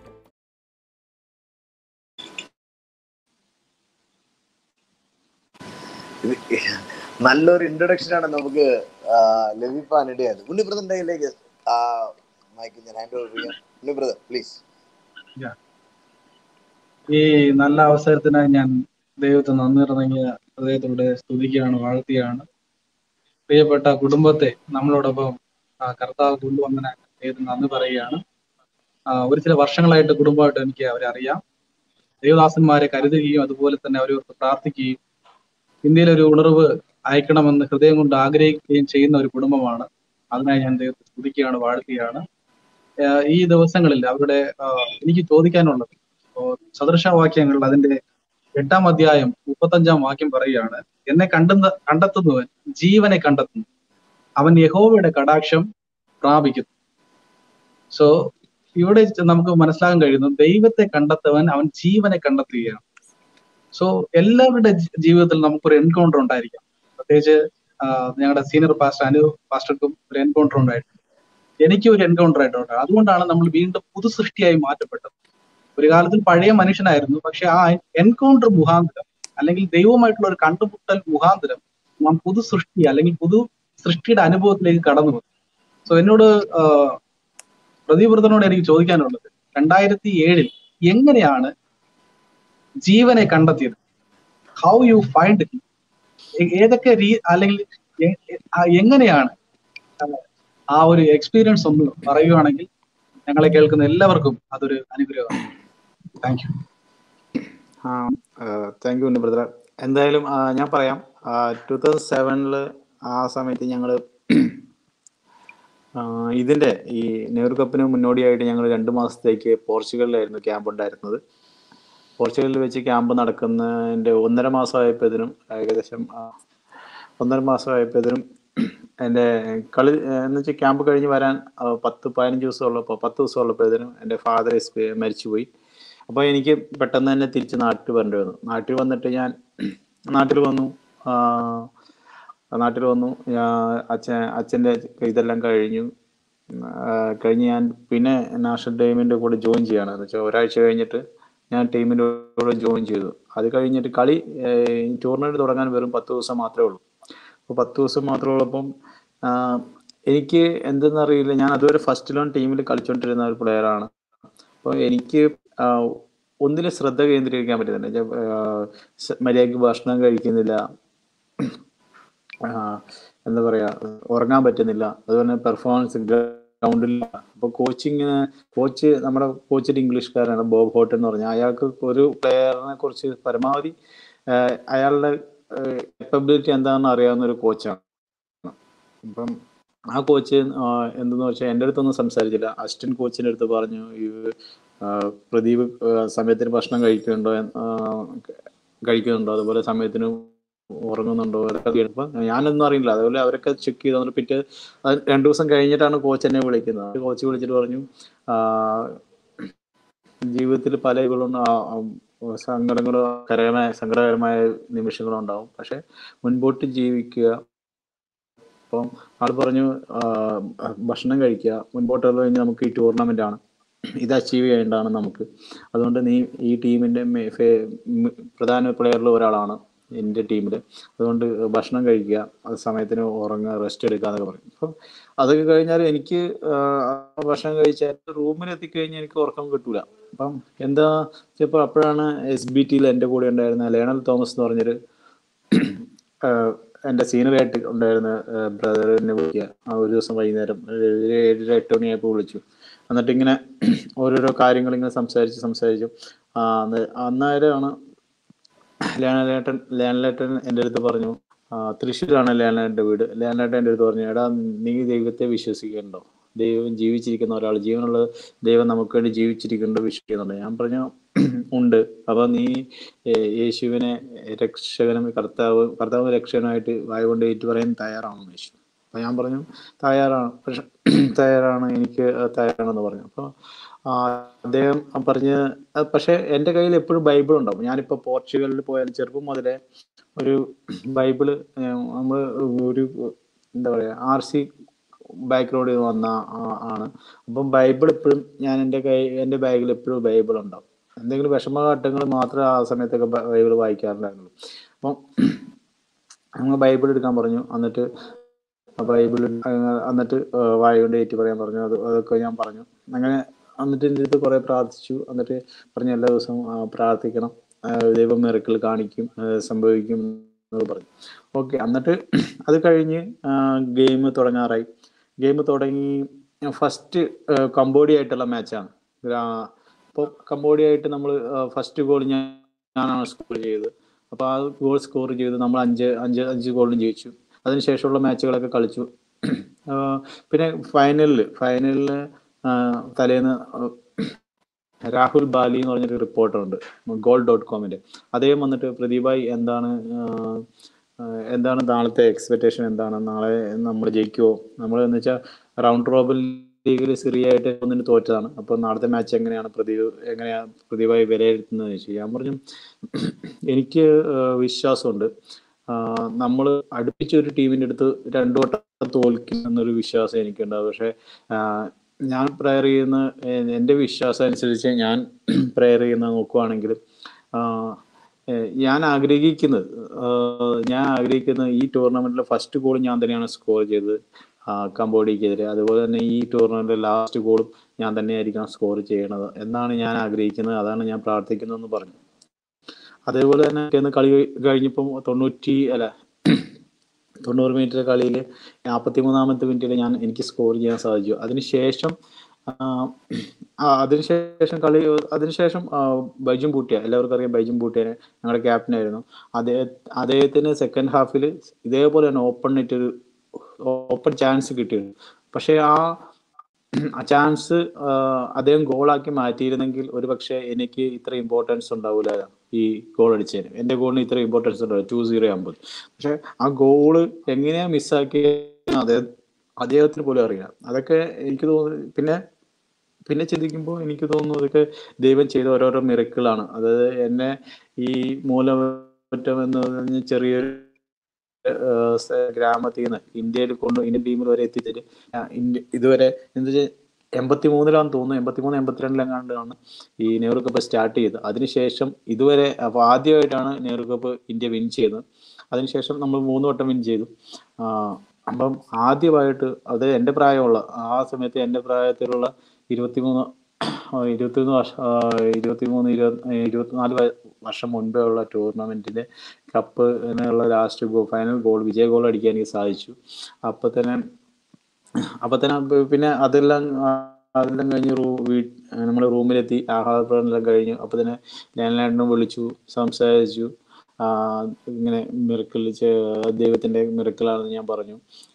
ഇത് നല്ലൊരു ഇൻട്രൊഡക്ഷൻ ആണ് നമുക്ക് ആ, ലഭിക്കാനിടയായത് ഉണ്ണി ബ്രദറിന്റെ കയ്യിലേക്ക് മൈക്ക് ഞാൻ ഹാൻഡ് ഓവർ ചെയ്യാം ഉണ്ണി ബ്രദർ പ്ലീസ് ഈ നല്ല അവസരത്തിനായി ഞാൻ ദൈവത്തെ നന്ദി ഇറങ്ങിയ ഹൃദയത്തോടെ സ്തുതിക്കുകയാണ് വാഴ്ത്തുകയാണ് പ്രിയപ്പെട്ട കുടുംബത്തെ നമ്മളോടൊപ്പം ആ, കർത്താവ് കൊണ്ടുവന്നതിന് ദൈവത്തിന് നന്ദി പറയുകയാണ് ആ, ഒരു ചില വർഷങ്ങളായിട്ട് കുടുംബമായിട്ട് എനിക്ക് അവരെ അറിയാം ദൈവദാസന്മാരെ കരുതുകയും അതുപോലെ തന്നെ അവരെ ഓർത്ത് പ്രാർത്ഥിക്കുകയും ഇന്ത്യയിൽ ഒരു ഉണർവ് അയക്കണമെന്ന് ഹൃദയം കൊണ്ട് ആഗ്രഹിക്കുകയും ചെയ്യുന്ന ഒരു കുടുംബമാണ് അതിനായി ഞാൻ ദൈവത്തെ സ്തുതിക്കുകയാണ് വാഴ്ത്തുകയാണ് ആ, ഈ ദിവസങ്ങളിൽ അവരുടെ ആ, എനിക്ക് ചോദിക്കാനുള്ളത് ഇപ്പോ സദൃശവാക്യങ്ങൾ അതിന്റെ എട്ടാം അധ്യായം മുപ്പത്തഞ്ചാം വാക്യം പറയുകയാണ് എന്നെ കണ്ടെന്ന കണ്ടെത്തുന്നവൻ ജീവനെ കണ്ടെത്തുന്നു അവൻ യഹോവയുടെ കടാക്ഷം പ്രാപിക്കുന്നു സോ ഇവിടെ നമുക്ക് മനസ്സിലാക്കാൻ കഴിയുന്നു ദൈവത്തെ കണ്ടെത്തവൻ അവൻ ജീവനെ കണ്ടെത്തുകയാണ് സോ എല്ലാവരുടെ ജി- ജീവിതത്തിൽ നമുക്കൊരു എൻകൗണ്ടർ ഉണ്ടായിരിക്കാം പ്രത്യേകിച്ച് ആ, ഞങ്ങളുടെ സീനിയർ പാസ്റ്റർ അനു പാസ്റ്റർക്കും ഒരു എൻകൗണ്ടർ ഉണ്ടായിട്ടുണ്ട് എനിക്ക് ഒരു എൻകൗണ്ടർ ആയിട്ടുണ്ട് അതുകൊണ്ടാണ് നമ്മൾ വീണ്ടും പുതു സൃഷ്ടിയായി മാറ്റപ്പെട്ടത് ഒരു കാലത്തിൽ പഴയ മനുഷ്യനായിരുന്നു പക്ഷെ ആ എൻകൗണ്ടർ മുഖാന്തരം അല്ലെങ്കിൽ ദൈവവുമായിട്ടുള്ള ഒരു കണ്ടുമുട്ടൽ മുഖാന്തരം നാം പുതു സൃഷ്ടി അല്ലെങ്കിൽ പുതു സൃഷ്ടിയുടെ അനുഭവത്തിലേക്ക് കടന്നു വന്നു സോ എന്നോട് ആ, പ്രതിവൃതനോട് എനിക്ക് ചോദിക്കാനുള്ളത് രണ്ടായിരത്തി ഏഴിൽ എങ്ങനെയാണ് ജീവനെ കണ്ടെത്തിയത് ഹൗ യു ഫൈൻഡ് ഏതൊക്കെ രീ അല്ലെങ്കിൽ എ- എ- ആ എങ്ങനെയാണ് ആ, ആ ഒരു എക്സ്പീരിയൻസ് ഒന്ന് പറയുകയാണെങ്കിൽ ഞങ്ങളെ കേൾക്കുന്ന എല്ലാവർക്കും അതൊരു അനുഗ്രഹമാണ് thank you thank you brother എന്തായാലും ആ, ഞാൻ പറയാം ടൂ തൗസൻഡ് സെവനില് ആ സമയത്ത് ഞങ്ങൾ ഇതിന്റെ ഈ നെഹ്റു കപ്പിന് മുന്നോടിയായിട്ട് ഞങ്ങൾ രണ്ട് മാസത്തേക്ക് പോർച്ചുഗലിലായിരുന്നു ക്യാമ്പ് ഉണ്ടായിരുന്നത് പോർച്ചുഗലിൽ വെച്ച് ക്യാമ്പ് നടക്കുന്നതിന്റെ ഒന്നര മാസമായപ്പോഴതിനും ഏകദേശം ആ, ഒന്നര മാസമായപ്പോഴതിനും എൻ്റെ കളി എന്ന് വെച്ചാൽ ക്യാമ്പ് കഴിഞ്ഞ് വരാൻ ആ, പത്ത് പതിനഞ്ച് ദിവസം ഉള്ളപ്പോൾ പത്ത് ദിവസം ഉള്ളപ്പോഴത്തേനും എൻ്റെ ഫാദർ മരിച്ചുപോയി അപ്പോൾ എനിക്ക് പെട്ടെന്ന് തന്നെ തിരിച്ച് നാട്ടിൽ വരേണ്ടി വന്നു നാട്ടിൽ വന്നിട്ട് ഞാൻ നാട്ടിൽ വന്നു ആ, നാട്ടിൽ വന്നു ഞാൻ അച്ഛൻ അച്ഛൻ്റെ ഇതെല്ലാം കഴിഞ്ഞു ആ, കഴിഞ്ഞ് ഞാൻ പിന്നെ നാഷണൽ ടീമിൻ്റെ കൂടെ ജോയിൻ ചെയ്യാണ് എന്ന് വെച്ചാൽ ഒരാഴ്ച കഴിഞ്ഞിട്ട് ഞാൻ ടീമിൻ്റെ കൂടെ ജോയിൻ ചെയ്തു അത് കഴിഞ്ഞിട്ട് കളി ടൂർണമെൻറ്റ് തുടങ്ങാൻ വെറും പത്ത് ദിവസം മാത്രമേ ഉള്ളൂ അപ്പോൾ പത്ത് ദിവസം മാത്രമേ ഉള്ളപ്പം ആ, എനിക്ക് എന്തെന്നറിയില്ല ഞാൻ അതുവരെ ഫസ്റ്റ് ലോൺ ടീമിൽ കളിച്ചുകൊണ്ടിരുന്ന ഒരു പ്ലെയറാണ് അപ്പോൾ എനിക്ക് ആ, ഒന്നിലും ശ്രദ്ധ കേന്ദ്രീകരിക്കാൻ പറ്റുന്നില്ല ഞാൻ, ആ, സ- മര്യാദയ്ക്ക് ഭക്ഷണം കഴിക്കുന്നില്ല ആ, എന്താ പറയാ ഉറങ്ങാൻ പറ്റുന്നില്ല അതുപോലെ പെർഫോമൻസ് ഗ്രൗണ്ടിൽ അപ്പൊ കോച്ചിങ് കോച്ച് നമ്മുടെ കോച്ചിന്റെ ഇംഗ്ലീഷുകാരാണ് ബോബ് ഹോട്ട് എന്ന് പറഞ്ഞാൽ അയാൾക്ക് ഒരു പ്ലെയറിനെ കുറിച്ച് പരമാവധി ആ, അയാളുടെ കേപ്പബിലിറ്റി എന്താണെന്ന് അറിയാവുന്ന ഒരു കോച്ചാണ് അപ്പം ആ കോച്ച് എന്തെന്ന് വെച്ചാൽ എൻ്റെ അടുത്തൊന്നും സംസാരിച്ചില്ല അസിസ്റ്റന്റ് കോച്ചിൻ്റെ അടുത്ത് പറഞ്ഞു ഈ ആ, പ്രദീപ് ആ, സമയത്തിന് ഭക്ഷണം കഴിക്കുന്നുണ്ടോ എന്ന്, ആ, കഴിക്കുന്നുണ്ടോ അതുപോലെ സമയത്തിന് ഉറങ്ങുന്നുണ്ടോ അതൊക്കെ കേട്ടപ്പോൾ ഞാനൊന്നും അറിയില്ല അതുപോലെ അവരൊക്കെ ചെക്ക് ചെയ്ത് വന്നിട്ട് പിറ്റേ അത് രണ്ടു ദിവസം കഴിഞ്ഞിട്ടാണ് കോച്ച് എന്നെ വിളിക്കുന്നത് കോച്ച് വിളിച്ചിട്ട് പറഞ്ഞു ആ, ജീവിതത്തിൽ പല ഇതുകളും സങ്കടങ്ങളും കരകരമായ സങ്കടകരമായ നിമിഷങ്ങളും ഉണ്ടാവും പക്ഷെ മുൻപോട്ട് ജീവിക്കുക അപ്പം ആൾ പറഞ്ഞു ആ, ഭക്ഷണം കഴിക്കുക മുൻപോട്ടുള്ള കഴിഞ്ഞ് നമുക്ക് ഈ ടൂർണമെന്റ് ആണ് ഇത് അച്ചീവ് ചെയ്യേണ്ടതാണ് നമുക്ക് അതുകൊണ്ട് നീ ഈ ടീമിന്റെ മെ- ഫേ- മ് പ്രധാന പ്ലെയറിൽ ഒരാളാണ് എൻ്റെ ടീമിൽ അതുകൊണ്ട് ഭക്ഷണം കഴിക്കുക അത് സമയത്തിന് ഉറങ്ങുക റെസ്റ്റ് എടുക്കുക എന്നൊക്കെ പറയും അപ്പം അതൊക്കെ കഴിഞ്ഞാൽ എനിക്ക് ആ, ഭക്ഷണം കഴിച്ചാൽ റൂമിൽ എത്തിക്കഴിഞ്ഞാൽ എനിക്ക് ഉറക്കം കിട്ടൂല അപ്പം എന്താ ചിലപ്പോൾ അപ്പോഴാണ് എസ് ബി ടിയിൽ എൻ്റെ കൂടെ ഉണ്ടായിരുന്ന ലേണൽ തോമസ് എന്ന് പറഞ്ഞൊരു ആഹ് എൻ്റെ സീനിയറായിട്ട് ഉണ്ടായിരുന്ന ബ്രദറിനെ വിളിക്കുക ആ ഒരു ദിവസം വൈകുന്നേരം ഒരു ഏഴര എട്ട് മണിയായപ്പോൾ വിളിച്ചു എന്നിട്ട് ഇങ്ങനെ ഓരോരോ കാര്യങ്ങൾ ഇങ്ങനെ സംസാരിച്ച് സംസാരിച്ചു ആ, അന്ന് അന്നേരമാണ് ലേണലേട്ടൻ ലേണലേട്ടൻ എൻ്റെ അടുത്ത് പറഞ്ഞു ആ, തൃശ്ശൂരാണ് ലേണലേട്ടൻ്റെ വീട് ലേണലേട്ടൻ എൻ്റെ അടുത്ത് പറഞ്ഞു എടാ നീ ദൈവത്തെ വിശ്വസിക്കുന്നുണ്ടോ ദൈവം ജീവിച്ചിരിക്കുന്ന ഒരാൾ ജീവനുള്ള ദൈവം നമുക്ക് വേണ്ടി ജീവിച്ചിരിക്കുന്നുണ്ടോ വിശ്വസിക്കുന്നുണ്ടോ ഞാൻ പറഞ്ഞു ഉണ്ട് അപ്പൊ നീ ഏ- യേശുവിനെ രക്ഷകനും കർത്താവ് കർത്താവ് രക്ഷകനായിട്ട് വായ കൊണ്ട് ഏറ്റു പറയാൻ തയ്യാറാണോ യേശു അപ്പൊ ഞാൻ പറഞ്ഞു തയ്യാറാണ് പക്ഷെ തയ്യാറാണ് എനിക്ക് തയ്യാറാണെന്ന് പറഞ്ഞു അപ്പൊ ആ, അദ്ദേഹം പറഞ്ഞ് അത് പക്ഷെ എൻ്റെ കയ്യിൽ എപ്പോഴും ബൈബിൾ ഉണ്ടാവും ഞാനിപ്പോ പോർച്ചുഗലിൽ പോയാലും ചെറുപ്പം മുതലേ ഒരു ബൈബിള് നമ്മൾ ഒരു എന്താ പറയാ ആർ സി ബാക്ക്ഗ്രൗണ്ടിൽ നിന്ന് വന്ന ആ- ആണ് അപ്പം ബൈബിൾ എപ്പോഴും ഞാൻ എൻ്റെ കൈ എൻ്റെ ബാഗിൽ എപ്പോഴും ബൈബിൾ ഉണ്ടാവും എന്തെങ്കിലും വിഷമഘട്ടങ്ങൾ മാത്രമേ ആ സമയത്തൊക്കെ ബ- ബൈബിൾ വായിക്കാറുണ്ടായിരുന്നുള്ളൂ അപ്പം നമ്മൾ ബൈബിൾ എടുക്കാൻ പറഞ്ഞു എന്നിട്ട് ആ ബൈബിൾ എന്നിട്ട് വായ കൊണ്ട് ഏറ്റു പറയാൻ പറഞ്ഞു അത് അതൊക്കെ ഞാൻ പറഞ്ഞു അങ്ങനെ എന്നിട്ട് എൻ്റെ അടുത്ത് കുറെ പ്രാർത്ഥിച്ചു എന്നിട്ട് പറഞ്ഞു എല്ലാ ദിവസവും ആ, പ്രാർത്ഥിക്കണം ആ, ദൈവം മിറക്കിൾ കാണിക്കും ആ, സംഭവിക്കും എന്നൊക്കെ പറഞ്ഞു ഓക്കെ എന്നിട്ട് അത് കഴിഞ്ഞ് ഗെയിം തുടങ്ങാറായി ഗെയിം തുടങ്ങി ഫസ്റ്റ് കംബോഡിയ ആയിട്ടുള്ള മാച്ചാണ് അപ്പോൾ കംബോഡിയ ആയിട്ട് നമ്മൾ ഫസ്റ്റ് ഗോൾ ഞാൻ ഞാനാണ് സ്കോർ ചെയ്തത് അപ്പോൾ ആ ഗോൾ സ്കോർ ചെയ്ത് നമ്മൾ അഞ്ച് അഞ്ച് അഞ്ച് ഗോളിനും ജയിച്ചു അതിനുശേഷമുള്ള മാച്ചുകളൊക്കെ കളിച്ചു ആ, പിന്നെ ഫൈനലിൽ ഫൈനലിൽ തലേന്ന് രാഹുൽ ബാലി എന്ന് പറഞ്ഞൊരു റിപ്പോർട്ടർ ഉണ്ട് ഗോൾ ഡോട്ട് കോമിന്റെ അദ്ദേഹം വന്നിട്ട് പ്രതിഭായ് എന്താണ് ആ, ആ, എന്താണ് നാളത്തെ എക്സ്പെക്ടേഷൻ എന്താണ് നാളെ നമ്മൾ ജയിക്കുമോ നമ്മൾ എന്ന് വെച്ചാൽ റൗണ്ട് റോബിൻ ലീഗിൽ സിറിയായിട്ട് ഒന്നിന് തോറ്റതാണ് അപ്പോൾ നാളത്തെ മാച്ച് എങ്ങനെയാണ് പ്രദീപ് എങ്ങനെയാ പ്രതിഭായി വിലയിരുത്തുന്നത് ചോദിച്ചു ഞാൻ പറഞ്ഞു എനിക്ക് ആ, വിശ്വാസമുണ്ട് നമ്മൾ അടുപ്പിച്ച ഒരു ടീമിൻ്റെ അടുത്ത് രണ്ടു വട്ടം തോൽക്കും എന്നൊരു വിശ്വാസം എനിക്കുണ്ട് പക്ഷേ ആ, ഞാൻ പ്രെയർ ചെയ്യുന്ന എ- എൻ്റെ വിശ്വാസം അനുസരിച്ച് ഞാൻ പ്രെയർ ചെയ്യുന്ന നോക്കുവാണെങ്കിൽ ഞാൻ ആഗ്രഹിക്കുന്നത് ആ, ഞാൻ ആഗ്രഹിക്കുന്നത് ഈ ടൂർണമെന്റിലെ ഫസ്റ്റ് ഗോൾ ഞാൻ തന്നെയാണ് സ്കോർ ചെയ്തത് ആ, കംബോഡിയക്കെതിരെ അതുപോലെ തന്നെ ഈ ടൂർണമെന്റിലെ ലാസ്റ്റ് ഗോളും ഞാൻ തന്നെയായിരിക്കണം സ്കോർ ചെയ്യണത് എന്നാണ് ഞാൻ ആഗ്രഹിക്കുന്നത് അതാണ് ഞാൻ പ്രാർത്ഥിക്കുന്നതെന്ന് പറഞ്ഞു അതേപോലെ തന്നെ പിറ്റേന്ന് കളി കഴിഞ്ഞപ്പം തൊണ്ണൂറ്റി അല്ല തൊണ്ണൂറ് മിനിറ്റ് കളിയിൽ നാൽപ്പത്തി മൂന്നാമത്തെ മിനിറ്റിൽ ഞാൻ എനിക്ക് സ്കോർ ചെയ്യാൻ സാധിച്ചു അതിനുശേഷം ആ, ആ, അതിനുശേഷം കളി അതിനുശേഷം ആ, ബൈജും പൂട്ടിയ എല്ലാവർക്കും അറിയാം ബൈജും പൂട്ടിയനെ ഞങ്ങളുടെ ക്യാപ്റ്റൻ ആയിരുന്നു അദ്ദേഹ അദ്ദേഹത്തിന് സെക്കൻഡ് ഹാഫിൽ ഇതേപോലെ തന്നെ ഓപ്പൺ നെറ്റ് ഒരു ഓപ്പൺ ചാൻസ് കിട്ടിയിരുന്നു പക്ഷേ ആ ആ ചാൻസ് അദ്ദേഹം ഗോളാക്കി മാറ്റിയിരുന്നെങ്കിൽ ഒരു പക്ഷേ എനിക്ക് ഇത്ര ഇമ്പോർട്ടൻസ് ഉണ്ടാവില്ല ഈ ഗോൾ അടിച്ചതിന് എൻ്റെ ഗോളിന് ഇത്ര ഇമ്പോർട്ടൻസ് ഉണ്ടാവില്ല ടു സീറോ അമ്പത് പക്ഷെ ആ ഗോള് എങ്ങനെയാ മിസ്സാക്കിയ അദ്ദേഹം അദ്ദേഹത്തിന് പോലും അറിയാം അതൊക്കെ എനിക്ക് തോന്നുന്നു പിന്നെ പിന്നെ ചിന്തിക്കുമ്പോൾ എനിക്ക് തോന്നുന്നു അതൊക്കെ ദൈവം ചെയ്ത ഓരോരോ മിറക്കിളാണ് അതായത് എന്നെ ഈ മൂലമറ്റം എന്ന് പറഞ്ഞ ചെറിയൊരു ഏഹ് സ- ഗ്രാമത്തിൽ നിന്ന് ഇന്ത്യയിൽ കൊണ്ട് ഇന്ത്യൻ ടീമിൽ വരെ എത്തിച്ചിട്ട് ആ ഇന്ത്യ ഇതുവരെ എന്താ വെച്ചാൽ എൺപത്തി മൂന്നിലാന്ന് തോന്നുന്നു എൺപത്തി മൂന്ന് എൺപത്തിരണ്ടിലെങ്ങാണ്ടാണ് ഈ നെഹ്റു കപ്പ് സ്റ്റാർട്ട് ചെയ്തത് അതിനുശേഷം ഇതുവരെ അപ്പോൾ ആദ്യമായിട്ടാണ് നെഹ്റു കപ്പ് ഇന്ത്യ വിൻ ചെയ്തത് അതിനുശേഷം നമ്മൾ മൂന്ന് വട്ടം വിൻ ചെയ്തു ആ, അപ്പം ആദ്യമായിട്ട് അത് എൻ്റെ പ്രായമുള്ള ആ സമയത്ത് എൻ്റെ പ്രായത്തിലുള്ള ഇരുപത്തിമൂന്ന് ആ, ഇരുപത്തിമൂന്ന് വർഷം ആ, ഇരുപത്തിമൂന്ന് ഇരുപത് ഇരുപത്തിനാല് വ- വർഷം മുൻപേ ഉള്ള ടൂർണമെന്റിന്റെ കപ്പ് എന്നുള്ള ലാസ്റ്റ് ഗോൾ ഫൈനൽ ഗോൾ വിജയ ഗോൾ അടിക്കാൻ എനിക്ക് സാധിച്ചു അപ്പൊ തന്നെ അപ്പൊ തന്നെ പ് പിന്നെ അതെല്ലാം ആ, അതെല്ലാം കഴിഞ്ഞ് റൂ വീ നമ്മൾ റൂമിലെത്തി ആഹ്ലാദപ്രകടനം കഴിഞ്ഞു അപ്പൊ തന്നെ ലാൻഡ്ലാൻഡിനെ വിളിച്ചു സംസാരിച്ചു ആ, ഇങ്ങനെ മിറക്കിൾ ദൈവത്തിന്റെ മിറക്കിളാണെന്ന് ഞാൻ പറഞ്ഞു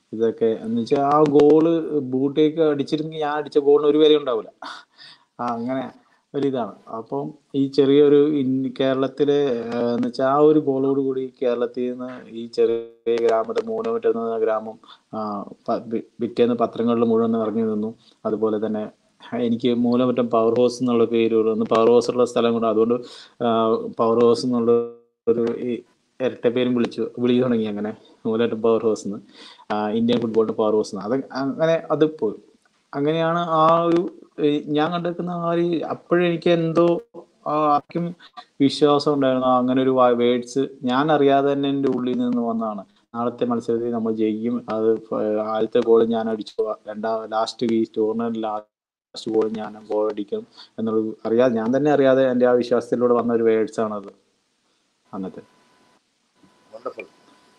ഇതൊക്കെ എന്ന് വെച്ചാൽ ആ ഗോള് ബൂട്ടേക്ക് അടിച്ചിരുന്നെങ്കിൽ ഞാൻ അടിച്ച ഗോളിന് ഒരു വില ഉണ്ടാവില്ല ആ അങ്ങനെ ഒരിതാണ് അപ്പം ഈ ചെറിയൊരു ഇൻ- കേരളത്തിലെ ആ, എന്ന് വെച്ചാൽ ആ ഒരു ഗോളോട് കൂടി കേരളത്തിൽ നിന്ന് ഈ ചെറിയ ഗ്രാമത്തെ മൂലമറ്റ എന്ന ഗ്രാമം ആ, പ- പി- പിറ്റേന്ന് പത്രങ്ങളിൽ മുഴുവൻ നിറഞ്ഞു നിന്നു അതുപോലെ തന്നെ എനിക്ക് മൂലമറ്റം പവർ ഹൗസ് എന്നുള്ള പേര് ഒന്ന് പവർ ഹൗസ് ഉള്ള സ്ഥലം കൂടെ അതുകൊണ്ട് പവർ ഹൗസ് എന്നുള്ള ഒരു ഈ ഇരട്ട പേരും വിളിച്ചു വിളി തുടങ്ങി അങ്ങനെ മൂലമറ്റം പവർ ഹൗസ് എന്ന് ഇന്ത്യൻ ഫുട്ബോളിന്റെ പവർ ഹൗസ് എന്ന് അത് അങ്ങനെ അത് പോയി അങ്ങനെയാണ് ആ ഒരു ഈ ഞാൻ കണ്ടെത്തുന്ന ആ ഒരു അപ്പോഴെനിക്ക് എന്തോ ആ ആർക്കും വിശ്വാസം ഉണ്ടായിരുന്നു ആ അങ്ങനെ ഒരു വേർഡ്സ് ഞാൻ അറിയാതെ തന്നെ എൻ്റെ ഉള്ളിൽ നിന്ന് വന്നതാണ് നാളത്തെ മത്സരത്തിൽ നമ്മൾ ജയിക്കും അത് ഫ- ആദ്യത്തെ ഗോൾ ഞാൻ അടിച്ചു രണ്ടാം ലാസ്റ്റ് ഈ ടൂർണമെന്റ് ലാസ്റ്റ് ഗോൾ ഞാൻ ഗോൾ അടിക്കും എന്നുള്ളത് അറിയാതെ ഞാൻ തന്നെ അറിയാതെ എൻ്റെ ആ വിശ്വാസത്തിലൂടെ വന്ന ഒരു വേർഡ്സ് ആണത് അന്നത്തെ വണ്ടർഫുൾ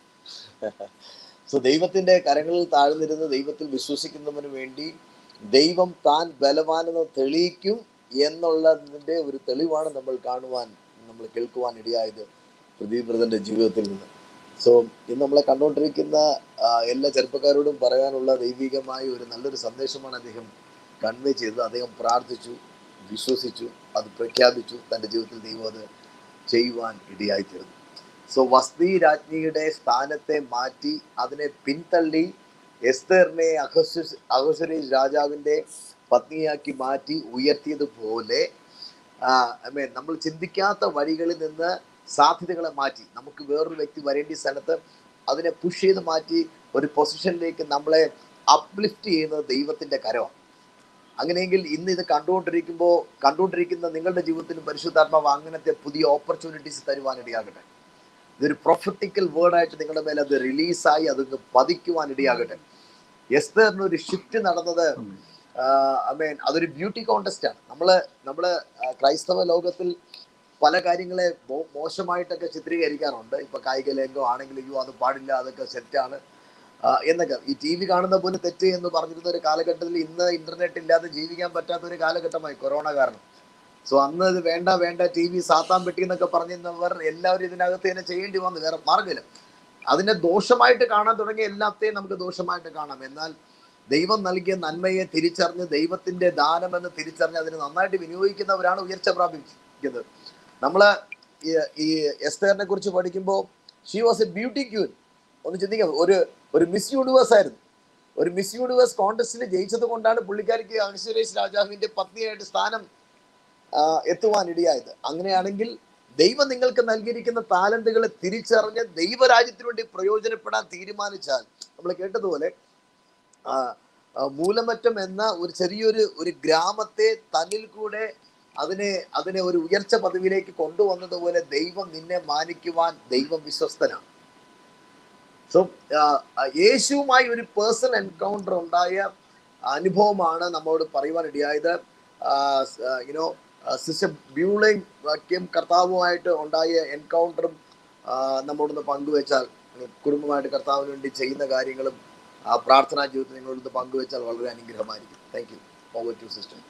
സോ ദൈവത്തിന്റെ കരങ്ങളിൽ താഴ്ന്നിരുന്ന് ദൈവത്തിൽ വിശ്വസിക്കുന്നവന് വേണ്ടി ദൈവം താൻ ബലവാനെന്ന് തെളിയിക്കും എന്നുള്ളതിന്റെ ഒരു തെളിവാണ് നമ്മൾ കാണുവാൻ നമ്മൾ കേൾക്കുവാൻ ഇടയായത് പ്രദീപ് ബ്രദറിന്റെ ജീവിതത്തിൽ നിന്ന് സോ ഇന്ന് നമ്മളെ കണ്ടുകൊണ്ടിരിക്കുന്ന ആ, എല്ലാ ചെറുപ്പക്കാരോടും പറയാനുള്ള ദൈവികമായ ഒരു നല്ലൊരു സന്ദേശമാണ് അദ്ദേഹം കൺവേ ചെയ്തത് അദ്ദേഹം പ്രാർത്ഥിച്ചു വിശ്വസിച്ചു അത് പ്രഖ്യാപിച്ചു തൻ്റെ ജീവിതത്തിൽ ദൈവം അത് ചെയ്യുവാൻ ഇടയായിത്തീർന്നു സോ വസ്തി രാജ്ഞിയുടെ സ്ഥാനത്തെ മാറ്റി അതിനെ പിന്തള്ളി എസ്തറിനെ അഹസ് അഹസ്വരേഷ് രാജാവിന്റെ പത്നിയാക്കി മാറ്റി ഉയർത്തിയതുപോലെ ഐ മീൻ നമ്മൾ ചിന്തിക്കാത്ത വഴികളിൽ നിന്ന് സാധ്യതകളെ മാറ്റി നമുക്ക് വേറൊരു വ്യക്തി വരേണ്ട സ്ഥലത്ത് അതിനെ പുഷ് ചെയ്ത് മാറ്റി ഒരു പൊസിഷനിലേക്ക് നമ്മളെ അപ്ലിഫ്റ്റ് ചെയ്യുന്നത് ദൈവത്തിന്റെ കരമാണ് അങ്ങനെയെങ്കിൽ ഇന്ന് ഇത് കണ്ടുകൊണ്ടിരിക്കുമ്പോൾ കണ്ടുകൊണ്ടിരിക്കുന്ന നിങ്ങളുടെ ജീവിതത്തിൽ പരിശുദ്ധാത്മാവ് അങ്ങനത്തെ പുതിയ ഓപ്പർച്യൂണിറ്റീസ് തരുവാൻ ഇടയാകട്ടെ ഇതൊരു പ്രൊഫറ്റിക്കൽ വേർഡായിട്ട് നിങ്ങളുടെ മേലെ അത് റിലീസായി അതൊന്ന് പതിക്കുവാൻ ഇടയാകട്ടെ എസ്തറിന് ഒരു ഷിഫ്റ്റ് നടന്നത് ഐ മീൻ അതൊരു ബ്യൂട്ടി കോntest ആണ് നമ്മള് നമ്മള് ആ, ക്രൈസ്തവ ലോകത്തിൽ പല കാര്യങ്ങളെ മോ- മോശമായിട്ടൊക്കെ ചിത്രീകരിക്കാറുണ്ട് ഇപ്പൊ കായിക രംഗം ആണെങ്കിൽ അയ്യോ അത് പാടില്ല അതൊക്കെ സെറ്റാണ് എന്നൊക്കെ ഈ ടി വി കാണുന്ന പോലെ തെറ്റ് എന്ന് പറഞ്ഞിരുന്ന ഒരു കാലഘട്ടത്തിൽ ഇന്ന് ഇന്റർനെറ്റ് ഇല്ലാതെ ജീവിക്കാൻ പറ്റാത്ത ഒരു കാലഘട്ടമായി കൊറോണ കാരണം സോ അന്ന് ഇത് വേണ്ട വേണ്ട ടി വി സാത്താൻ പെട്ടി എന്നൊക്കെ പറഞ്ഞിരുന്നവർ എല്ലാവരും ഇതിനകത്ത് തന്നെ ചെയ്യേണ്ടി വന്നു വേറെ മാർഗ്ഗമില്ല അതിനെ ദോഷമായിട്ട് കാണാൻ തുടങ്ങിയ എല്ലാത്തെയും നമുക്ക് ദോഷമായിട്ട് കാണാം എന്നാൽ ദൈവം നൽകിയ നന്മയെ തിരിച്ചറിഞ്ഞ് ദൈവത്തിന്റെ ദാനമെന്ന് തിരിച്ചറിഞ്ഞ് അതിനെ നന്നായിട്ട് വിനിയോഗിക്കുന്നവരാണ് ഉയർച്ച പ്രാപിക്കുന്നത് നമ്മള് ഈ- ഈ എസ്തേറിനെ കുറിച്ച് പഠിക്കുമ്പോൾ she was a beauty queen ഒന്ന് ചിന്തിക്കാം ഒരു ഒരു മിസ് യൂണിവേഴ്സ് ആയിരുന്നു ഒരു മിസ് യൂണിവേഴ്സ് കോൺടെസ്റ്റിൽ ജയിച്ചത് കൊണ്ടാണ് പുള്ളിക്കാരിക്ക് അഹശ്വരേഷ് രാജാവിന്റെ പത്നിയായിട്ട് സ്ഥാനം ആ, എത്തുവാൻ ഇടയായത് അങ്ങനെയാണെങ്കിൽ ദൈവം നിങ്ങൾക്ക് നൽകിയിരിക്കുന്ന താലന്തുകളെ തിരിച്ചറിഞ്ഞ് ദൈവരാജ്യത്തിന് വേണ്ടി പ്രയോജനപ്പെടാൻ തീരുമാനിച്ചാൽ നമ്മൾ കേട്ടതുപോലെ ആ, ആ, മൂലമറ്റം എന്ന ഒരു ചെറിയൊരു ഒരു ഗ്രാമത്തെ തന്നിൽ കൂടെ അതിനെ അതിനെ ഒരു ഉയർച്ച പദവിയിലേക്ക് കൊണ്ടുവന്നതുപോലെ ദൈവം നിന്നെ മാനിക്കുവാൻ ദൈവം വിശ്വസ്തനാണ് സോ യേശുവുമായി ഒരു പേഴ്സണൽ എൻകൗണ്ടർ ഉണ്ടായ അനുഭവമാണ് നമ്മോട് പറയുവാൻ ഇടയായത് യുനോ സിസ്റ്റർ ബ്യൂളയും വാക്യം കർത്താവുമായിട്ട് ഉണ്ടായ എൻകൗണ്ടറും നമ്മോടൊന്ന് പങ്കുവെച്ചാൽ കുടുംബമായിട്ട് കർത്താവിന് വേണ്ടി ചെയ്യുന്ന കാര്യങ്ങളും ആ പ്രാർത്ഥനാ ജീവിതത്തിൽ നിങ്ങളോടൊന്ന് പങ്കുവെച്ചാൽ വളരെ അനുഗ്രഹമായിരിക്കും thank you over to sister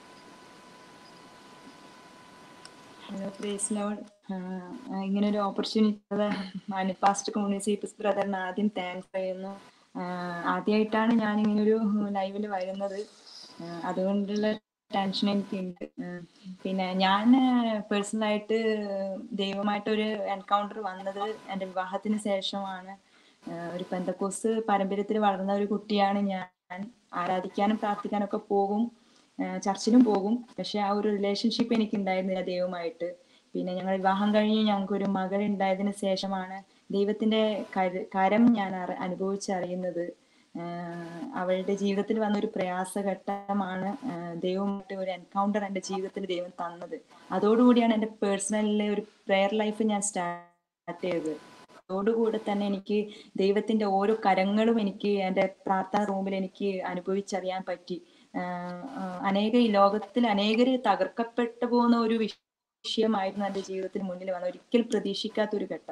hello praise Lord ഇങ്ങനെ ഒരു ഓപ്പർച്യൂണിറ്റി പാസ്റ്റ് കമ്മ്യൂണിറ്റി ബ്രദറിന് ആദ്യം താങ്ക്സ് പറയുന്നു ആദ്യമായിട്ടാണ് ഞാൻ ഇങ്ങനെ ഒരു ലൈവിൽ വരുന്നത് ആ, അതുകൊണ്ടുള്ള ടെൻഷൻ എനിക്കുണ്ട് ആ, പിന്നെ ഞാൻ പേഴ്സണലായിട്ട് ദൈവമായിട്ടൊരു എൻകൗണ്ടർ വന്നത് എൻ്റെ വിവാഹത്തിന് ശേഷമാണ് ആ, ഒരു പെന്തക്കോസ് പാരമ്പര്യത്തിൽ വളർന്ന ഒരു കുട്ടിയാണ് ഞാൻ ആരാധിക്കാനും പ്രാർത്ഥിക്കാനും ഒക്കെ പോകും ആഹ് ചർച്ചിലും പോകും പക്ഷെ ആ ഒരു റിലേഷൻഷിപ്പ് എനിക്ക് ഉണ്ടായിരുന്നില്ല ദൈവമായിട്ട് പിന്നെ ഞങ്ങൾ വിവാഹം കഴിഞ്ഞ് ഞങ്ങൾക്ക് ഒരു മകൾ ഉണ്ടായതിനു ശേഷമാണ് ദൈവത്തിന്റെ കര- കരം ഞാൻ അറി- അനുഭവിച്ചറിയുന്നത് ആഹ് അവളുടെ ജീവിതത്തിൽ വന്ന ഒരു പ്രയാസഘട്ടമാണ് ആഹ് ദൈവമായിട്ട് ഒരു എൻകൗണ്ടർ എൻ്റെ ജീവിതത്തിൽ ദൈവം തന്നത് അതോടുകൂടിയാണ് എൻ്റെ പേഴ്സണലിലെ ഒരു പ്രെയർ ലൈഫ് ഞാൻ സ്റ്റാർട്ട് ചെയ്തത് അതോടുകൂടെ തന്നെ എനിക്ക് ദൈവത്തിന്റെ ഓരോ കരങ്ങളും എനിക്ക് എൻ്റെ പ്രാർത്ഥന റൂമിൽ എനിക്ക് അനുഭവിച്ചറിയാൻ പറ്റി ആഹ് ആഹ് അനേക ഈ ലോകത്തിൽ അനേകര് തകർക്കപ്പെട്ടു പോകുന്ന ഒരു വിഷയമായിരുന്നു എൻ്റെ ജീവിതത്തിന് മുന്നിൽ വന്ന ഒരിക്കൽ പ്രതീക്ഷിക്കാത്ത ഒരു ഘട്ടം